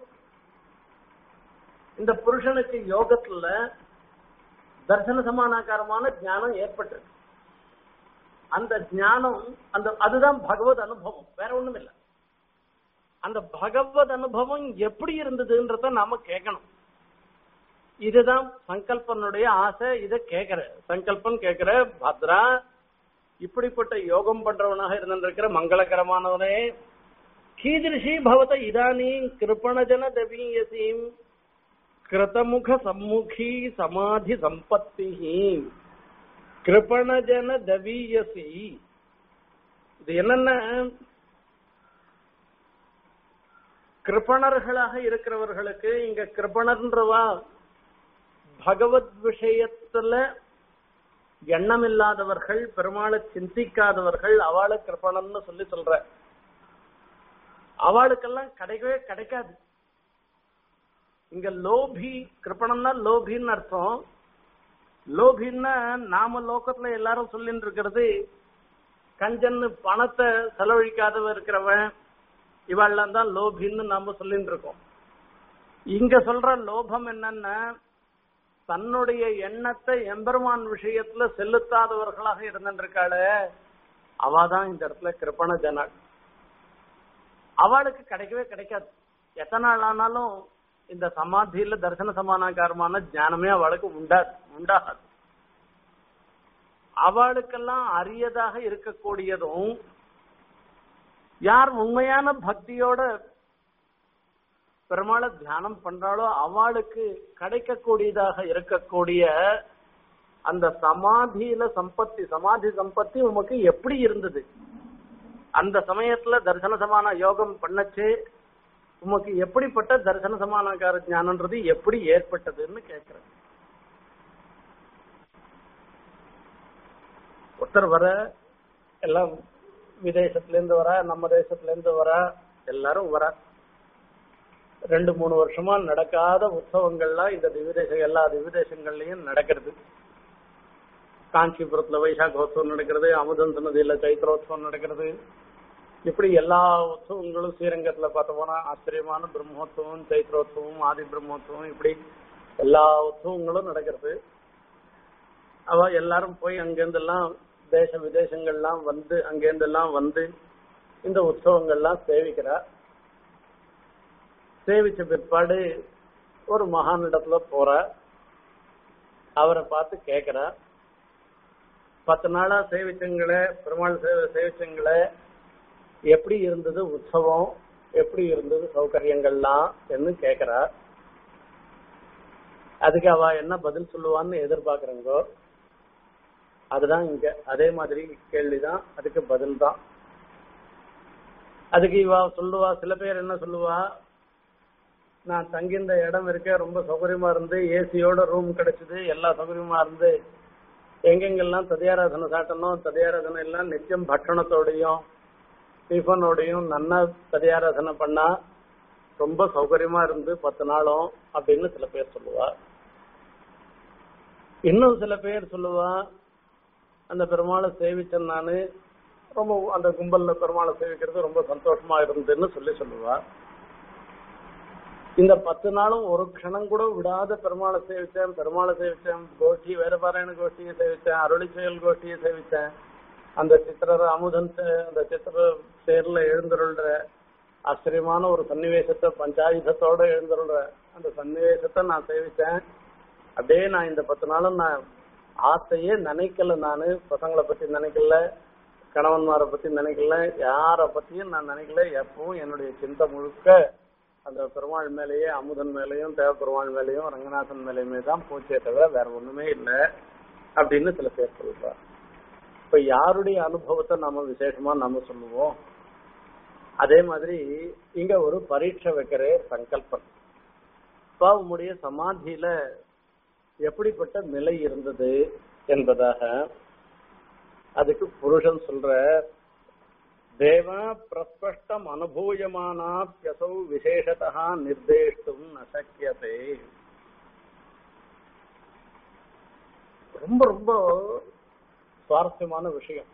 [SPEAKER 1] இந்த புருஷனுக்கு யோகத்துல தர்சன சமானாகாரமான ஞானம் ஏற்பட்டிருக்கு அந்த ஞானம் அந்த அதுதான் பகவத் அனுபவம் வேற ஒண்ணும் இல்ல அந்த பகவத் அனுபவம் எப்படி இருந்ததுன்றத நாம கேட்கணும் இதுதான் சங்கல்பனுடைய ஆசை இத கேக்குற சங்கல்பன் கேக்குற பத்ரா இப்படிப்பட்ட யோகம் பண்றவனாக இருந்திருக்கிற மங்களகரமானவனே கீதிருஷி பவத இதானீ கிருபணஜன தவீயசீம் கிருதமுக சம்முகி சமாதி சம்பத்தி கிருபணஜன தவீயசி இது என்னன்னா கிருபணர்களாக இருக்கிறவர்களுக்கு இங்க கிருபணர்ன்றவா பகவத் விஷயத்துல எண்ணம் இல்லாதவர்கள் பெருமாளை சிந்திக்காதவர்கள் அவளை கிருப்பணம்னு சொல்லி சொல்ற அவளுக்கெல்லாம் கிடைக்கவே கிடைக்காது இங்க லோபி கிருப்பணம்னா லோபின்னு அர்த்தம் லோபின்னா நாம லோகத்துல எல்லாரும் சொல்லிட்டு இருக்கிறது கஞ்சன்னு பணத்தை செலவழிக்காதவன் இருக்கிறவன் இவாள்லாம் தான் லோபின்னு நாம சொல்லிட்டு இருக்கோம் இங்க சொல்ற லோபம் என்னன்னா தன்னுடைய எண்ணத்தை எம்பெருமான் விஷயத்துல செலுத்தாதவர்களாக இருந்திருக்காளே அவாதான் இந்த இடத்துல கிருப்பண ஜனாள் அவளுக்கு கிடைக்கவே கிடைக்காது எத்தனை நாள் ஆனாலும் இந்த சமாதியில தரிசன சமானாகாரமான ஞானமே அவளுக்கு உண்டாது உண்டாகாது அவளுக்கெல்லாம் அரியதாக இருக்கக்கூடியதும் யார் உண்மையான பக்தியோட பெருமாளை தியானம் பண்றாளோ அவளுக்கு கிடைக்கக்கூடியதாக இருக்கக்கூடிய அந்த சமாதியில சம்பத்தி சமாதி சம்பத்தி உமக்கு எப்படி இருந்தது அந்த சமயத்துல தரிசன சமான யோகம் பண்ணச்சு உமக்கு எப்படிப்பட்ட தரிசன சமானகார ஞானன்றது எப்படி ஏற்பட்டதுன்னு கேக்குறேன் ஒருத்தர் வர எல்லாம் விதேசத்துல இருந்து வர நம்ம தேசத்துல இருந்து வர எல்லாரும் வர ரெண்டு மூணு வருஷமா நடக்காத உற்சவங்கள்லாம் இந்த திவிதேச எல்லா திவிதேசங்கள்லயும் நடக்கிறது காஞ்சிபுரத்துல வைசாகோத்சவம் நடக்கிறது அமுதன் நதியில சைத்திரோத்சவம் நடக்கிறது இப்படி எல்லா உற்சவங்களும் ஸ்ரீரங்கத்துல பார்த்த போனா ஆச்சரியமான பிரம்மோத்சவம் சைத்திரோத்சவம் ஆதி பிரம்மோத்சவம் இப்படி எல்லா உற்சவங்களும் நடக்கிறது அவ எல்லாரும் போய் அங்கிருந்து எல்லாம் தேச விதேசங்கள்லாம் வந்து அங்கிருந்து எல்லாம் வந்து இந்த உற்சவங்கள்லாம் சேவிக்கிறா சேவிச்ச பிற்பாடு ஒரு மகானிடத்துல போற அவரை பார்த்து கேக்குறா பத்து நாளா சேவிச்சங்களே பெருமாள் சே- சேவிச்சங்களே எப்படி இருந்தது உற்சவம் எப்படி இருந்தது சௌகரியங்கள்லாம் என்று கேக்குறா அதுக்கு அவ என்ன பதில் சொல்லுவான்னு எதிர்பார்க்கறங்கோ அதுதான் இங்க அதே மாதிரி கேள்விதான் அதுக்கு பதில் தான் அதுக்கு இவ சொல்லுவா சில பேர் என்ன சொல்லுவா நான் தங்கியிருந்த இடம் இருக்க ரொம்ப சௌகரியமா இருந்து ஏசியோட ரூம் கிடைச்சது எல்லா சௌகரியமா இருந்து எங்கெங்கெல்லாம் ததியாராதனை சாட்டணும் ததியாராதனை எல்லாம் நித்தியம் பட்சணத்தோடையும் டிஃபனோடையும் நன்னா ததியாராதனை பண்ணா ரொம்ப சௌகரியமா இருந்து பத்து நாளும் அப்படின்னு சில பேர் சொல்லுவா இன்னும் சில பேர் சொல்லுவா அந்த பெருமாளை சேவிச்சேன் நானு ரொம்ப அந்த கும்பல்ல பெருமாளை சேவிக்கிறது ரொம்ப சந்தோஷமா இருந்ததுன்னு சொல்லி சொல்லுவா இந்த பத்து நாளும் ஒரு க்ஷணம் கூட விடாத பெருமாளை சேவிச்சேன் பெருமாளை சேவிச்சேன் கோஷ்டி வேதபாராயண கோஷ்டியை சேவிச்சேன் அருளி செயல் கோஷ்டியை சேவிச்சேன் அந்த சித்திரர் அமுதன் சே- அந்த சித்திர சேர்ல எழுந்தருள்ற ஆச்சரியமான ஒரு சன்னிவேசத்தை பஞ்சாயுதத்தோட எழுந்தருள்ற அந்த சன்னிவேசத்தை நான் சேவிச்சேன் அப்படியே நான் இந்த பத்து நாளும் நான் ஆசையே நினைக்கல நானு பசங்களை பத்தி நினைக்கல கணவன்மாரை பத்தி நினைக்கல யார பத்தியும் நான் நினைக்கல எப்பவும் என்னுடைய சிந்தை முழுக்க அந்த பெருமாள் மேலேயே அமுதன் மேலேயும் தேவ பெருமாள் மேலேயும் ரங்கநாதன் மேலேயுமே தான் போச்சே தவிர வேற ஒண்ணுமே இல்லை அப்படின்னு சில பேர் சொல்றாங்க இப்ப யாருடைய அனுபவத்தை நாம விசேஷமா நாம சொல்லுவோம் அதே மாதிரி இங்க ஒரு பரீட்சை வைக்கிற சங்கல்பம் இப்ப உம்முடைய சமாதியில எப்படிப்பட்ட நிலை இருந்தது என்பதாக அதுக்கு புருஷன் சொல்ற தேவ பிரஸ்பஷ்டம் அனுபூயமானாப்யசௌ விசேஷதா நிர்தேஷ்டும் நசக்கியதே ரொம்ப ரொம்ப சுவாரஸ்யமான விஷயம்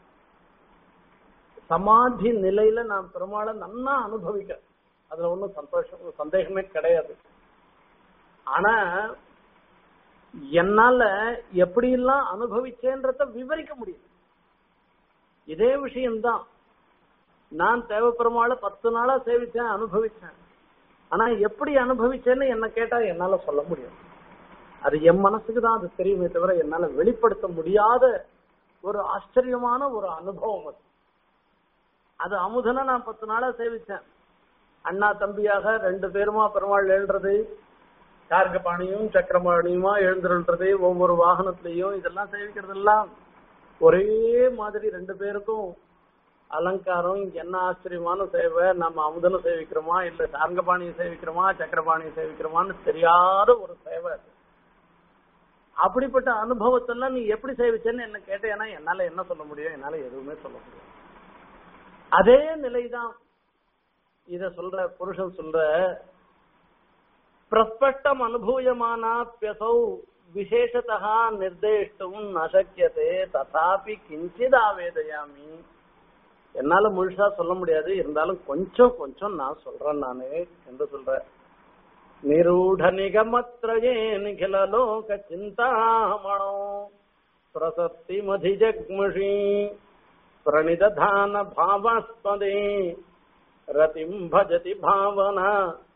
[SPEAKER 1] சமாதி நிலையில நான் பெருமாளை நன்னா அனுபவிக்க அதுல ஒன்றும் சந்தோஷம் சந்தேகமே கிடையாது ஆனா என்னால எப்படியெல்லாம் அனுபவிச்சேன்றத விவரிக்க முடியும் இதே விஷயம்தான் நான் தேவ பெருமாளை பத்து நாளா சேவிச்சேன் அனுபவிச்சேன் ஆனா எப்படி அனுபவிச்சேன்னு என்ன கேட்டா என்னால சொல்ல முடியும் அது என் மனசுக்கு தான் அது தெரியுமே தவிர என்னால வெளிப்படுத்த முடியாத ஒரு ஆச்சரியமான ஒரு அனுபவம் அது அது அமுதனை நான் பத்து நாளா சேவிச்சேன் அண்ணா தம்பியாக ரெண்டு பேருமா பெருமாள் எழுறது கார்கபாணியும் சக்கரபாணியுமா எழுந்துருன்றது ஒவ்வொரு வாகனத்திலையும் இதெல்லாம் சேவிக்கிறது எல்லாம் ஒரே மாதிரி ரெண்டு பேருக்கும் அலங்காரம் என்ன ஆச்சரியமான சேவை நம்ம அமுதனை சேவிக்கிறோமா இல்ல சார்கபாணியை சேவிக்கிறோமா சக்கரபாணியை சேவிக்கிறோமான்னு தெரியாத ஒரு சேவை அது. அப்படிப்பட்ட அனுபவத்தெல்லாம் நீ எப்படி சேவிச்சேன்னு என்ன கேட்டேன்னா என்னால என்ன சொல்ல முடியும் என்னால எதுவுமே சொல்ல முடியும் அதே நிலைதான் இத சொல்ற புருஷன் சொல்ற பிரஸ்பஷ்டம் அனுபூயமானாப்பியசௌ விசேஷதா நிர்தேஷ்டும் நசக்கியதே ததாபி கிஞ்சித் ஆவேதயாமி என்னால முழுசா சொல்ல முடியாது இருந்தாலும் கொஞ்சம் கொஞ்சம் நான் சொல்றேன் நானு என்று சொல்றேன் நிரூಢ நிகமத்ரயே நிகில லோக சிந்தாமணோ பிரசத்தி மதிஜக்முஷி பிரணிததான பாவாஸ்பதே ரதிம் பஜதி பாவனா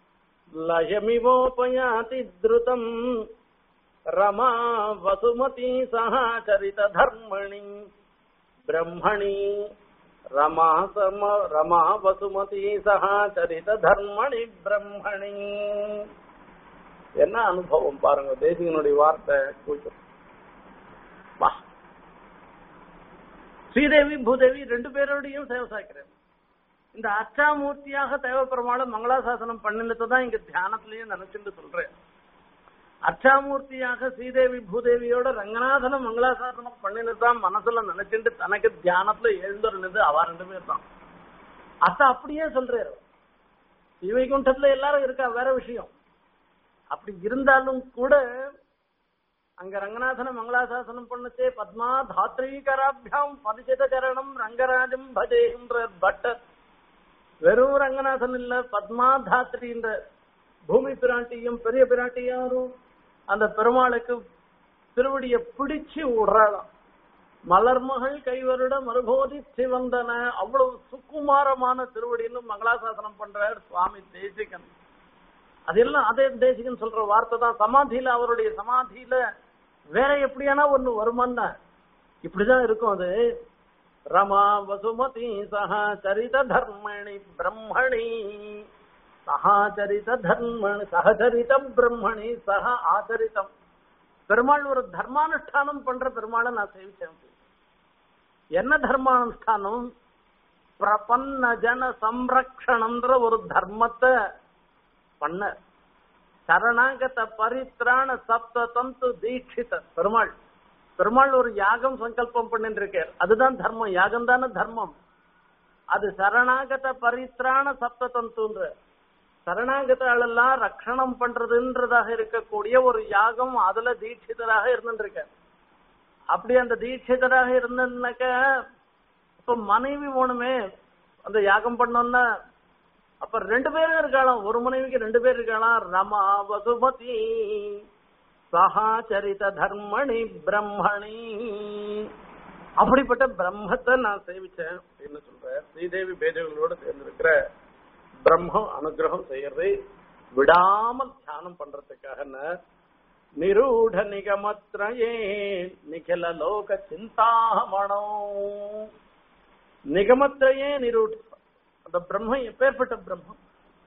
[SPEAKER 1] லயமிவோபயாதி திருதம் रमा वसुमती सहाचरित धर्मणि ब्रह्मणि रमा सम रमा वसुमती சகாச்சரித தர்மணி பிரம்மணி என்ன அனுபவம் பாருங்க தேசிகனுடைய வார்த்தை கூச்சம் வா ஸ்ரீதேவி பூதேவி ரெண்டு பேரோடையும் சேவை சாய்க்கிறேன் இந்த அச்சாமூர்த்தியாக தேவப்பெருமாள் மங்களாசாசனம் பண்ணினதை தான் இங்க தியானத்திலயும் நினைச்சுட்டு சொல்றேன் அச்சாமூர்த்தியாக ஸ்ரீதேவி பூதேவியோட ரங்கநாதன மங்களாசாசனம் பண்ணினதுதான் மனசுல நினைச்சுட்டு தனக்கு தியானத்துல எழுந்துருந்தது அவ ரெண்டு பேர் தான் அத்த அப்படியே சொல்றாரு ஸ்ரீவைகுண்டத்துல எல்லாரும் இருக்கா வேற விஷயம் அப்படி இருந்தாலும் கூட அங்க ரங்கநாதன மங்களாசாசனம் பண்ணச்சே பத்மா தாத்ரீகராபியாம் பரிசித சரணம் ரங்கராஜம் பஜேன்ற பட்டர் வெறும் ரங்கநாதன் இல்ல பத்மா தாத்ரின்ற பூமி பிராட்டியும் பெரிய பிராட்டியாரும் அந்த பெருமாளுக்கு திருவடிய பிடிச்சு விடுறாளாம் மலர்மகள் கைவருட மறுபோதி சிவந்தன அவ்வளவு சுக்குமாரமான திருவடின்னு மங்களாசாசனம் பண்றார் சுவாமி தேசிகன் அதெல்லாம் அதே தேசிகன் சொல்ற வார்த்தை தான் சமாதியில அவருடைய சமாதியில வேற எப்படியானா ஒண்ணு வருமான்னா இப்படிதான் இருக்கும் அது ரமா வசுமதி சஹா சரித தர்மணி பிரம்மணி சகாச்சரித தர்மணி சகச்சரித பிரம்மணி சக ஆச்சரிதம் பெருமாள் ஒரு தர்மானுஷ்டானம் பண்ற பெருமாளை நான் சேவிச்சேன் என்ன தர்மானுஷ்டானம் பிரபன்ன ஜன சம்ரக்ஷணம்ன்ற ஒரு தர்மத்தை பண்ண சரணாகத பரித்ராண சப்த தந்து தீட்சித பெருமாள் பெருமாள் ஒரு யாகம் சங்கல்பம் பண்ணிட்டு இருக்கார் அதுதான் தர்மம் யாகம் தானே தர்மம் அது சரணாகத பரித்ராண சப்த தந்துன்ற சரணாகதாளெல்லாம் ரக்ஷணம் பண்றதுன்றதாக இருக்கக்கூடிய ஒரு யாகம் அதுல தீட்சிதராக இருந்துருக்க அப்படி அந்த தீட்சிதராக இருந்தனாக்க இப்ப மனைவி வேணுமே அந்த யாகம் பண்ணோம்னா அப்ப ரெண்டு பேரும் இருக்கலாம் ஒரு மனைவிக்கு ரெண்டு பேர் இருக்கலாம் ரமா வசுமதி சகாச்சரித தர்மணி பிரம்மணி அப்படிப்பட்ட பிரம்மத்தை நான் சேவிச்சேன் அப்படின்னு சொல்றேன் ஸ்ரீதேவி பேதங்களோட சேர்ந்திருக்கிற பிரம்மம் அனுகிரகம் செய்யறது விடாமல் தியானம் பண்றதுக்காக நிரூட நிகமத்ரயே நிகில லோக சிந்தாமணோ நிகமத்ரயே நிரூட அந்த பிரம்மம் எப்பேற்பட்ட பிரம்மம்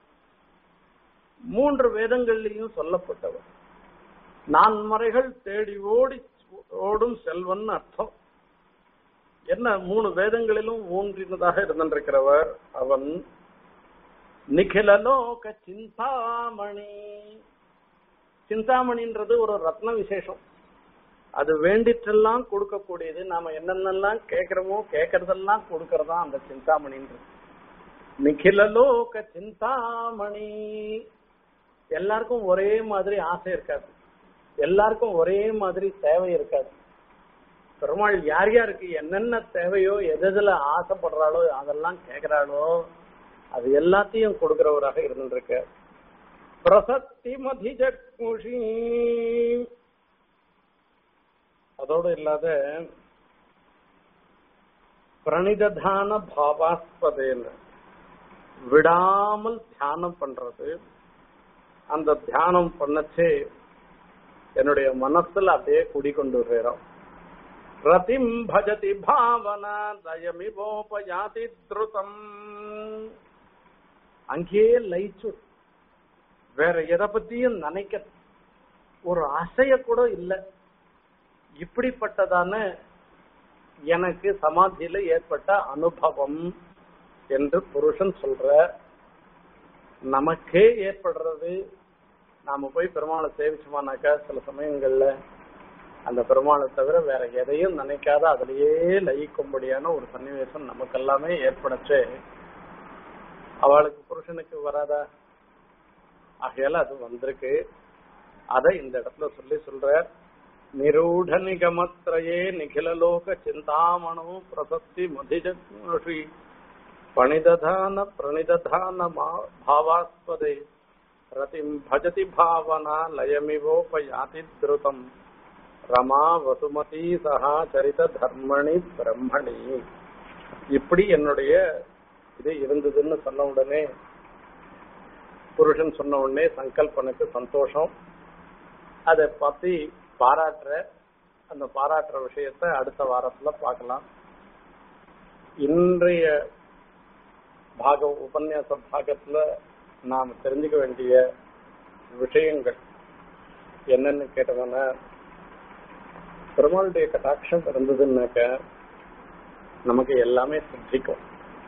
[SPEAKER 1] மூன்று வேதங்கள்லயும் சொல்லப்பட்டவர் நான்மறைகள் தேடி ஓடி ஓடும் செல்வன் அர்த்தம் என்ன மூணு வேதங்களிலும் ஊன்றினதாக இருந்திருக்கிறவர் அவன் நிகில லோக சிந்தாமணி சிந்தாமணின்றது ஒரு ரத்ன விசேஷம் அது வேண்டிற்றெல்லாம் கொடுக்கக்கூடியது நாம என்னென்னலாம் கேட்கிறோமோ கேட்கறதெல்லாம் கொடுக்கறதா அந்த சிந்தாமணின்றது நிகில லோக சிந்தாமணி எல்லாருக்கும் ஒரே மாதிரி ஆசை இருக்காது எல்லாருக்கும் ஒரே மாதிரி தேவை இருக்காது பெருமாள் யார் யாருக்கு என்னென்ன தேவையோ எதுல ஆசைப்படுறாளோ அதெல்லாம் கேட்கிறாளோ அது எல்லாத்தையும் கொடுக்கிறவராக இருந்திருக்க பிரசக்தி மதிஜக்முஷி அதோடு இல்லாத பிரணிததான பாவாஸ்பதேன்னு விடாமல் தியானம் பண்றது அந்த தியானம் பண்ணச்சே என்னுடைய மனசுல அப்படியே குடிக்கொண்டு வர்றோம் ரதிம் பஜதி பாவனா தயமிவோபயாதி திருதம் அங்கேயே லயிச்சு வேற எதை பத்தியும் நினைக்க ஒரு அசைய கூட இல்ல இப்படிப்பட்டதான எனக்கு சமாதியில ஏற்பட்ட அனுபவம் என்று புருஷன் சொல்ற நமக்கே ஏற்படுறது நாம போய் பெருமாளை சேவிச்சோமானாக்கா சில சமயங்கள்ல அந்த பெருமாளை தவிர வேற எதையும் நினைக்காத அதிலேயே லயிக்கும்படியான ஒரு சன்னிவேசம் நமக்கெல்லாமே ஏற்படச்சு அவளுக்கு புருஷனுக்கு வராதா ஆகையால அது வந்திருக்கு அதை இந்த இடத்துல சொல்லி சொல்ற நிரூಢ நிகமத்ரயே நிகிலலோக சிந்தாமணோ பிரசக்தி மதிஜி பணிததான பிரணிததான பாவாஸ்பதே ரதிம் பஜதி பாவனா லயமிவோபயாதி திருதம் ரமா வசுமதி சகா சரித தர்மணி பிரம்மணி இப்படி என்னுடைய இது இருந்ததுன்னு சொன்ன உடனே புருஷன் சொன்ன உடனே சங்கல்பனுக்கு சந்தோஷம் அதை பத்தி பாராட்டுற அந்த பாராட்டுற விஷயத்த அடுத்த வாரத்துல பார்க்கலாம் இன்றைய பாக உபன்யாச பாகத்துல நாம் தெரிஞ்சுக்க வேண்டிய விஷயங்கள் என்னன்னு கேட்டோம்னா பெருமாளுடைய கட்டாட்சம் இருந்ததுன்னாக்க நமக்கு எல்லாமே சித்திக்கும்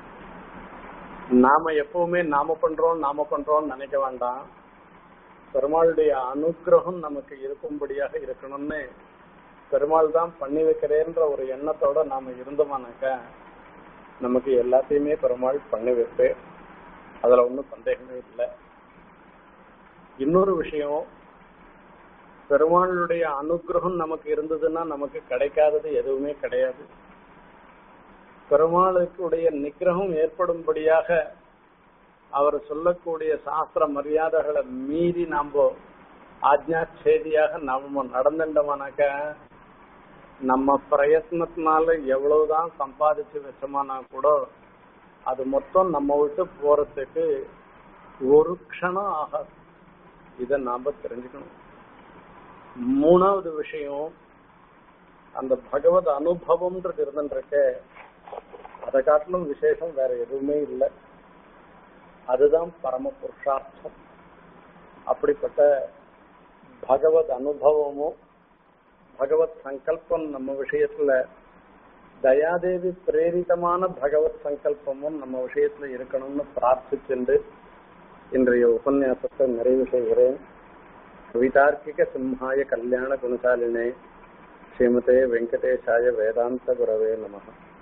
[SPEAKER 1] நாம எப்பவுமே நாம பண்றோம் நாம பண்றோம் நினைக்க வேண்டாம் பெருமாளுடைய அனுகிரகம் நமக்கு இருக்கும்படியாக இருக்கணும்னு பெருமாள் தான் பண்ணி வைக்கிறேன்ற ஒரு எண்ணத்தோட நாம இருந்தோமானாக்க நமக்கு எல்லாத்தையுமே பெருமாள் பண்ணி வைப்பு அதுல ஒன்றும் சந்தேகமே இல்லை இன்னொரு விஷயம் பெருமாளுடைய அனுகிரகம் நமக்கு இருந்ததுன்னா நமக்கு கிடைக்காதது எதுவுமே கிடையாது பெருமாளுக்குடைய நிகிரகம் ஏற்படும்படியாக அவர் சொல்லக்கூடிய சாஸ்திர மரியாதைகளை மீறி நாம ஆஜ்ஞாச்சேதியாக நாம நடந்துட்டோமானாக்க நம்ம பிரயத்னத்தினால எவ்வளவுதான் சம்பாதிச்சு வச்சோமானா கூட அது மொத்தம் நம்ம விட்டு போறதுக்கு ஒரு க்ஷணம் ஆகாது இத நாம தெரிஞ்சுக்கணும் மூணாவது விஷயம் அந்த பகவத் அனுபவம்ன்றது இருந்துருக்க அதை காட்டிலும் விசேஷம் வேற எதுவுமே இல்லை அதுதான் பரம புருஷார்த்தம் அப்படிப்பட்ட பகவத் அனுபவமும் பகவத் சங்கல்பம் நம்ம விஷயத்துல தயாதேவி பிரேரிதமான பகவத் சங்கல்பமும் நம்ம விஷயத்துல இருக்கணும்னு பிரார்த்திச்சுண்டு இன்றைய உபன்யாசத்தை நிறைவு செய்கிறேன் கவிதார்க்கிக சிம்ஹாய கல்யாண குணசாலினே ஸ்ரீமதே வெங்கடேஷாய வேதாந்த குரவே நமகா